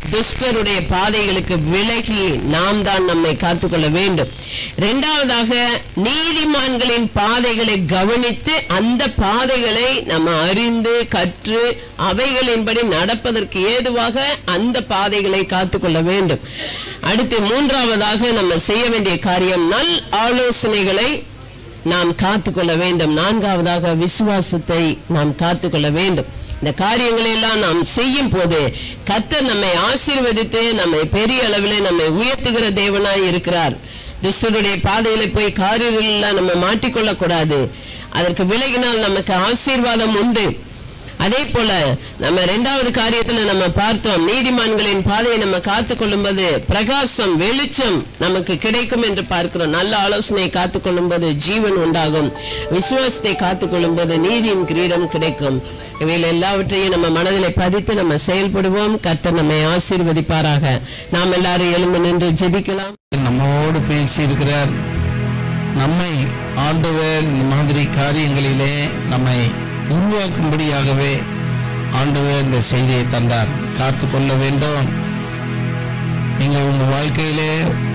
Speaker 1: துஷ்டருடைய பாதைகளுக்கு விலகி நாம் தான் நம்மை காத்துக்கொள்ள வேண்டும் இரண்டாவதாக நீதிமான்களின் பாதைகளை கவனித்து அந்த பாதைகளை நம்ம அறிந்து கற்று அவைகளின்படி நடப்பதற்கு ஏதுவாக அந்த பாதைகளை காத்துக்கொள்ள வேண்டும் அடுத்து மூன்றாவதாக நம்ம செய்ய வேண்டிய காரியம் நல் ஆலோசனைகளை நாம் காத்துக்கொள்ள வேண்டும் நான்காவதாக விசுவாசத்தை நாம் காத்துக்கொள்ள வேண்டும் இந்த காரியங்களை எல்லாம் நாம் செய்யும் போது கர்த்தர் நம்மை ஆசீர்வதித்து நம்மை பெரிய அளவில் நம்மை உயர்த்துகிற தேவனாய் இருக்கிறார் துஷ்டருடைய பாதையில போய் காரியங்களில் நம்ம மாட்டிக்கொள்ள கூடாது அதற்கு விலகினால் நமக்கு ஆசீர்வாதம் உண்டு அதே போல நம்ம இரண்டாவது காரியத்துல நம்ம பார்த்தோம் நீதிமான்களின் பாதையை நம்ம காத்து கொள்ளும்போது பிரகாசம் வெளிச்சம் நமக்கு கிடைக்கும் என்று பார்க்கிறோம் நல்ல ஆலோசனையை காத்து கொள்ளும்போது ஜீவன் உண்டாகும் விசுவாசத்தை காத்து கொள்ளும்போது நீதியின் கிரீடம் கிடைக்கும் இவையில் எல்லாவற்றையும் நம்ம மனதிலே பதித்து நம்ம செயல்படுவோம் கர்த்தர் நம்மை ஆசீர்வதிப்பாராக நாம் எல்லாரும் எழுந்து நின்று ஜெபிக்கலாம்
Speaker 6: நம்மோடு பேசி இருக்கிறார் நம்மை ஆண்டவர் இந்த மாதிரி காரியங்களிலே நம்மை உருவாக்கும்படியாகவே ஆண்டவர் இந்த செய்தியை தந்தார் காத்து கொள்ள வேண்டும் நீங்கள் உங்க வாழ்க்கையிலே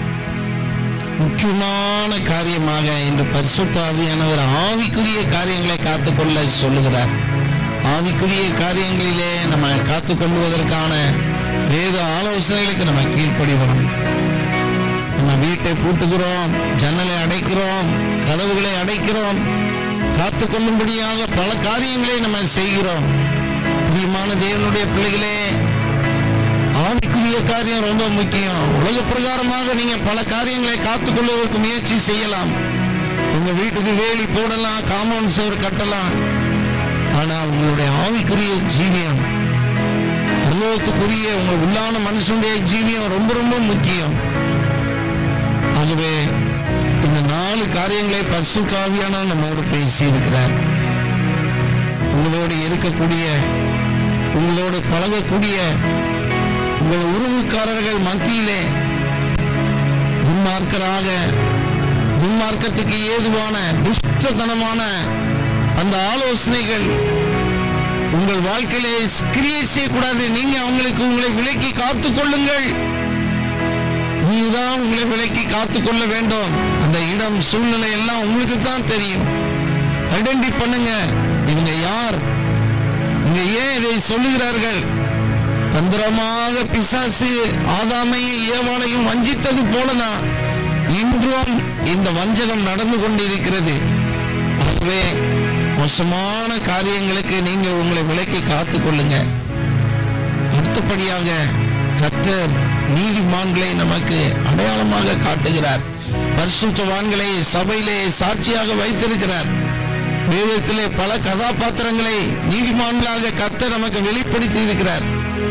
Speaker 6: முக்கியமான காரியமாக இன்று பரிசுத்த ஆவியானவர் ஆவிக்குரிய காரியங்களை காத்துக்கொள்ள சொல்லுகிறார் ஆவிக்குரிய காரியங்களிலே நம்ம காத்துக்கொள்வதற்கான வேத ஆலோசனைகளுக்கு நம்ம கீழ்ப்படிவோம் நம்ம வீட்டை பூட்டுகிறோம் ஜன்னலை அடைக்கிறோம் கதவுகளை அடைக்கிறோம் காத்து கொள்ளும்படியாக பல காரியங்களை நம்ம செய்கிறோம் பிரியமான தேவனுடைய பிள்ளைகளே ஆவிக்குரிய காரியம் ரொம்ப முக்கியம் உலக பிரகாரமாக நீங்க பல காரியங்களை காத்துக் கொள்வதற்கு முயற்சி செய்யலாம் உங்க வீட்டுக்கு வேலி போடலாம் காம்பவுண்ட் சுவர் கட்டலாம் ஆனா உங்களுடைய ஆவிக்குரிய ஜீவியம் பரலோகத்துக்குரிய உங்க உள்ளான மனுஷனுடைய ஜீவியம் ரொம்ப ரொம்ப முக்கியம் ஆகவே இந்த நாலு காரியங்களை பரிசுத்தாவியான நம்மோடு பேசி இருக்கிறார் உங்களோடு இருக்கக்கூடிய உங்களோடு பழகக்கூடிய உங்கள் உறவுக்காரர்கள் மத்தியிலே துன்மார்க்கராக துன்மார்க்கத்துக்கு ஏதுவான துஷ்டத்தனமான அந்த ஆலோசனைகள் உங்கள் வாழ்க்கையிலே கிரியை செய்யக்கூடாது நீங்க அவங்களுக்கு உங்களை விலக்கி காத்துக் கொள்ளுங்கள் நீதான் உங்களை விலக்கி காத்துக்கொள்ள வேண்டும் அந்த இடம் சூழ்நிலை எல்லாம் உங்களுக்கு தான் தெரியும் ஐடென்டி பண்ணுங்க இவங்க யார் இவங்க ஏன் இதை சொல்லுகிறார்கள் தந்திரமாக பிசாசு ஆதாமையும் ஏவாளையும் வஞ்சித்தது போலதான் இன்றும் இந்த வஞ்சகம் நடந்து கொண்டிருக்கிறது ஆகவே மோசமான காரியங்களுக்கு நீங்க உங்களை விலக்கி காத்துக் கொள்ளுங்க அடுத்தபடியாக கர்த்தர் நீதிமான்களை நமக்கு அடையாளமாக காட்டுகிறார் பரிசுத்தவான்களை சபையிலே சாட்சியாக வைத்திருக்கிறார் வேதத்திலே பல கதாபாத்திரங்களை நீதிமான்களாக கர்த்தர் நமக்கு வெளிப்படுத்தி இருக்கிறார்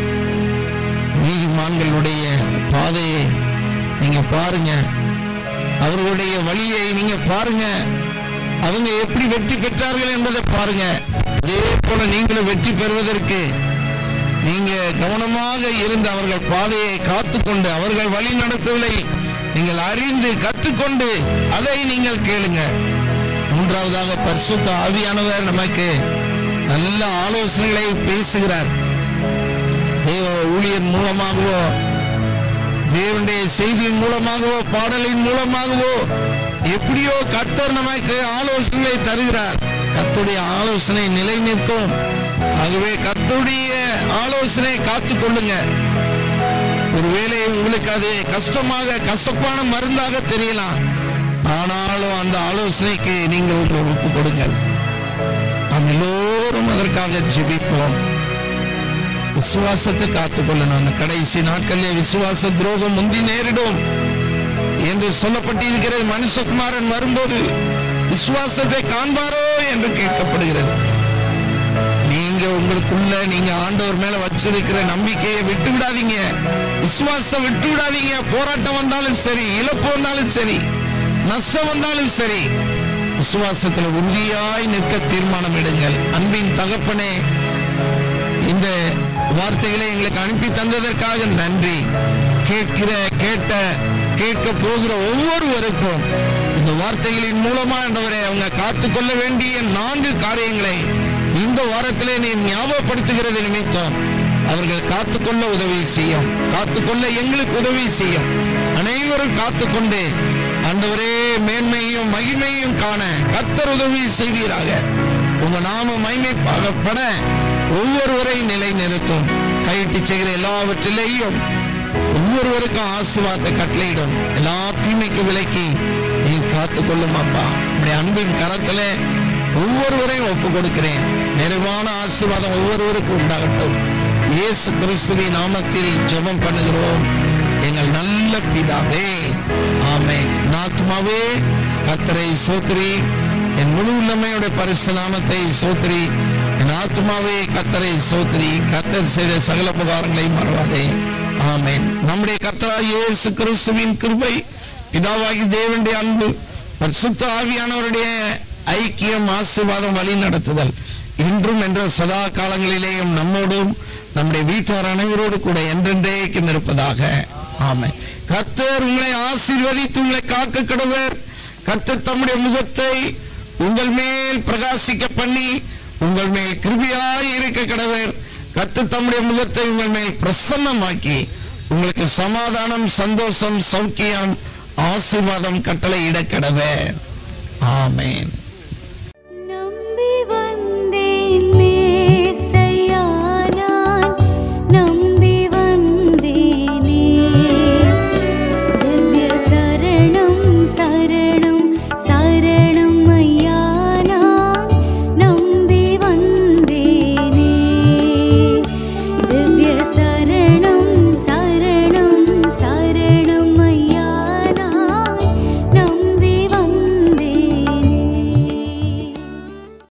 Speaker 6: நீதிமான்களுடைய பாதையை நீங்க பாருங்க அவர்களுடைய வழியை நீங்க பாருங்க அவங்க எப்படி வெற்றி பெற்றார்கள் என்பதை பாருங்க அதே போல நீங்களும் வெற்றி பெறுவதற்கு நீங்க கவனமாக இருந்து அவர்கள் பாதையை காத்துக்கொண்டு அவர்கள் வழி நடத்துதலை நீங்கள் அறிந்து கற்றுக்கொண்டு அதை நீங்கள் கேளுங்க மூன்றாவதாக பரிசுத்த ஆவியானவர் நமக்கு நல்ல ஆலோசனைகளை பேசுகிறார் தேவ ஊழியர் மூலமாகவோ தேவனுடைய செய்தியின் மூலமாகவோ பாடலின் மூலமாகவோ எப்படியோ கர்த்தர் நமக்கு ஆலோசனைகளை தருகிறார் கர்த்தருடைய ஆலோசனை நிலை நிற்கும் ஆகவே கர்த்தருடைய ஆலோசனை காத்துக் கொள்ளுங்க ஒருவேளை உங்களுக்கு அது கஷ்டமாக கசப்பான மருந்தாக தெரியலாம் ஆனாலும் அந்த ஆலோசனைக்கு நீங்கள் உங்களை ஒப்பு கொடுங்கள் நாம் எல்லோரும் அதற்காக ஜெபிப்போம் விசுவாசத்தை காத்துக்கொள்ளணும் அந்த கடைசி நாட்களிலே விசுவாச துரோகம் முந்தி நேரிடும் என்று சொல்லப்பட்டிருக்கிறது மனுஷகுமாரன் வரும்போது விசுவாசத்தை காண்பாரோ என்று கேட்கப்படுகிறது நீங்க உங்களுக்குள்ள நீங்க ஆண்டவர் மேல வச்சிருக்கிற நம்பிக்கையை விட்டு விடாதீங்க விசுவாசம் விட்டு விடாதீங்க போராட்டம் வந்தாலும் சரி இழப்பு வந்தாலும் சரி நஷ்டம் வந்தாலும் சரி விசுவாசத்தில் உறுதியாய் நிற்க தீர்மானம் எடுங்கள் அன்பின் தகப்பனே இந்த வார்த்தைகளை எங்களுக்கு அனுப்பி தந்ததற்காக நன்றி கேட்கிற கேட்ட கேட்க போகிற ஒவ்வொருவருக்கும் இந்த வார்த்தைகளின் மூலமா ஆண்டவரே அவங்க காத்துக்கொள்ள வேண்டிய நான்கு காரியங்களை இந்த வாரத்திலே நீ ஞாபகப்படுத்துகிறது நிமித்தம் அவர்கள் காத்துக்கொள்ள உதவி செய்யும் காத்துக்கொள்ள எங்களுக்கு உதவி செய்யும் அனைவரும் காத்துக்கொண்டு ஆண்டவரே மேன்மையும் மகிமையும் காண கத்தர் உதவி செய்வீராக உங்க நாம மகிமைப்பட ஒவ்வொருவரை நிலை நிறுத்தும் கையிட்டு செய்கிற எல்லாவற்றிலேயும் ஒவ்வொருவருக்கும் ஆசீர்வாதத்தை கட்டளையிடும் எல்லா தீமைக்கு விலக்கி நீ காத்துக்கொள்ளும் அப்பா உடைய அன்பின் கரத்திலே ஒவ்வொருவரையும் ஒப்பு கொடுக்கிறேன் நிறைவான ஆசீர்வாதம் ஒவ்வொருவருக்கும் உண்டாகட்டும் இயேசு கிறிஸ்துவின் நாமத்தில் ஜெபம் பண்ணுகிறோம் எங்கள் நல்ல பிதாவே ஆமே நாத்துமாவே கத்தரை சோத்திரி என் முழு உள்ளமையோட பரிசு நாமத்தை சோத்திரி என் ஆத்மாவே கத்தரை சோத்திரி கத்தர் செய்த சகல உபகாரங்களை மறவாதே ஆமென் நம்முடைய கத்தராய் இயேசு கிறிஸ்துவின் கிருபை பிதாவாகி தேவனுடைய அன்பு பரிசுத்த ஆவியானவருடைய ஐக்கியம் ஆசீர்வாதம் வழி நடத்துதல் இன்றும் என்ற சதா காலங்களிலேயும் நம்மோடும் நம்முடைய வீட்டார் அனைவரோடு கூட என்றென்றேக்கும் இருப்பதாக ஆமென் கர்த்தர் உங்களை ஆசீர்வதித்து உங்களை காக்க கடவர் கர்த்தர் தம்முடைய முகத்தை உங்கள் மேல் பிரகாசிக்க பண்ணி உங்கள் மேல் கிருபியாய் இருக்க கடவர் கர்த்தர் தம்முடைய முகத்தை உங்கள் மேல் பிரசன்னமாக்கி உங்களுக்கு சமாதானம் சந்தோஷம் சௌக்கியம் ஆசீர்வாதம் கட்டளை இட கடவர் ஆமென்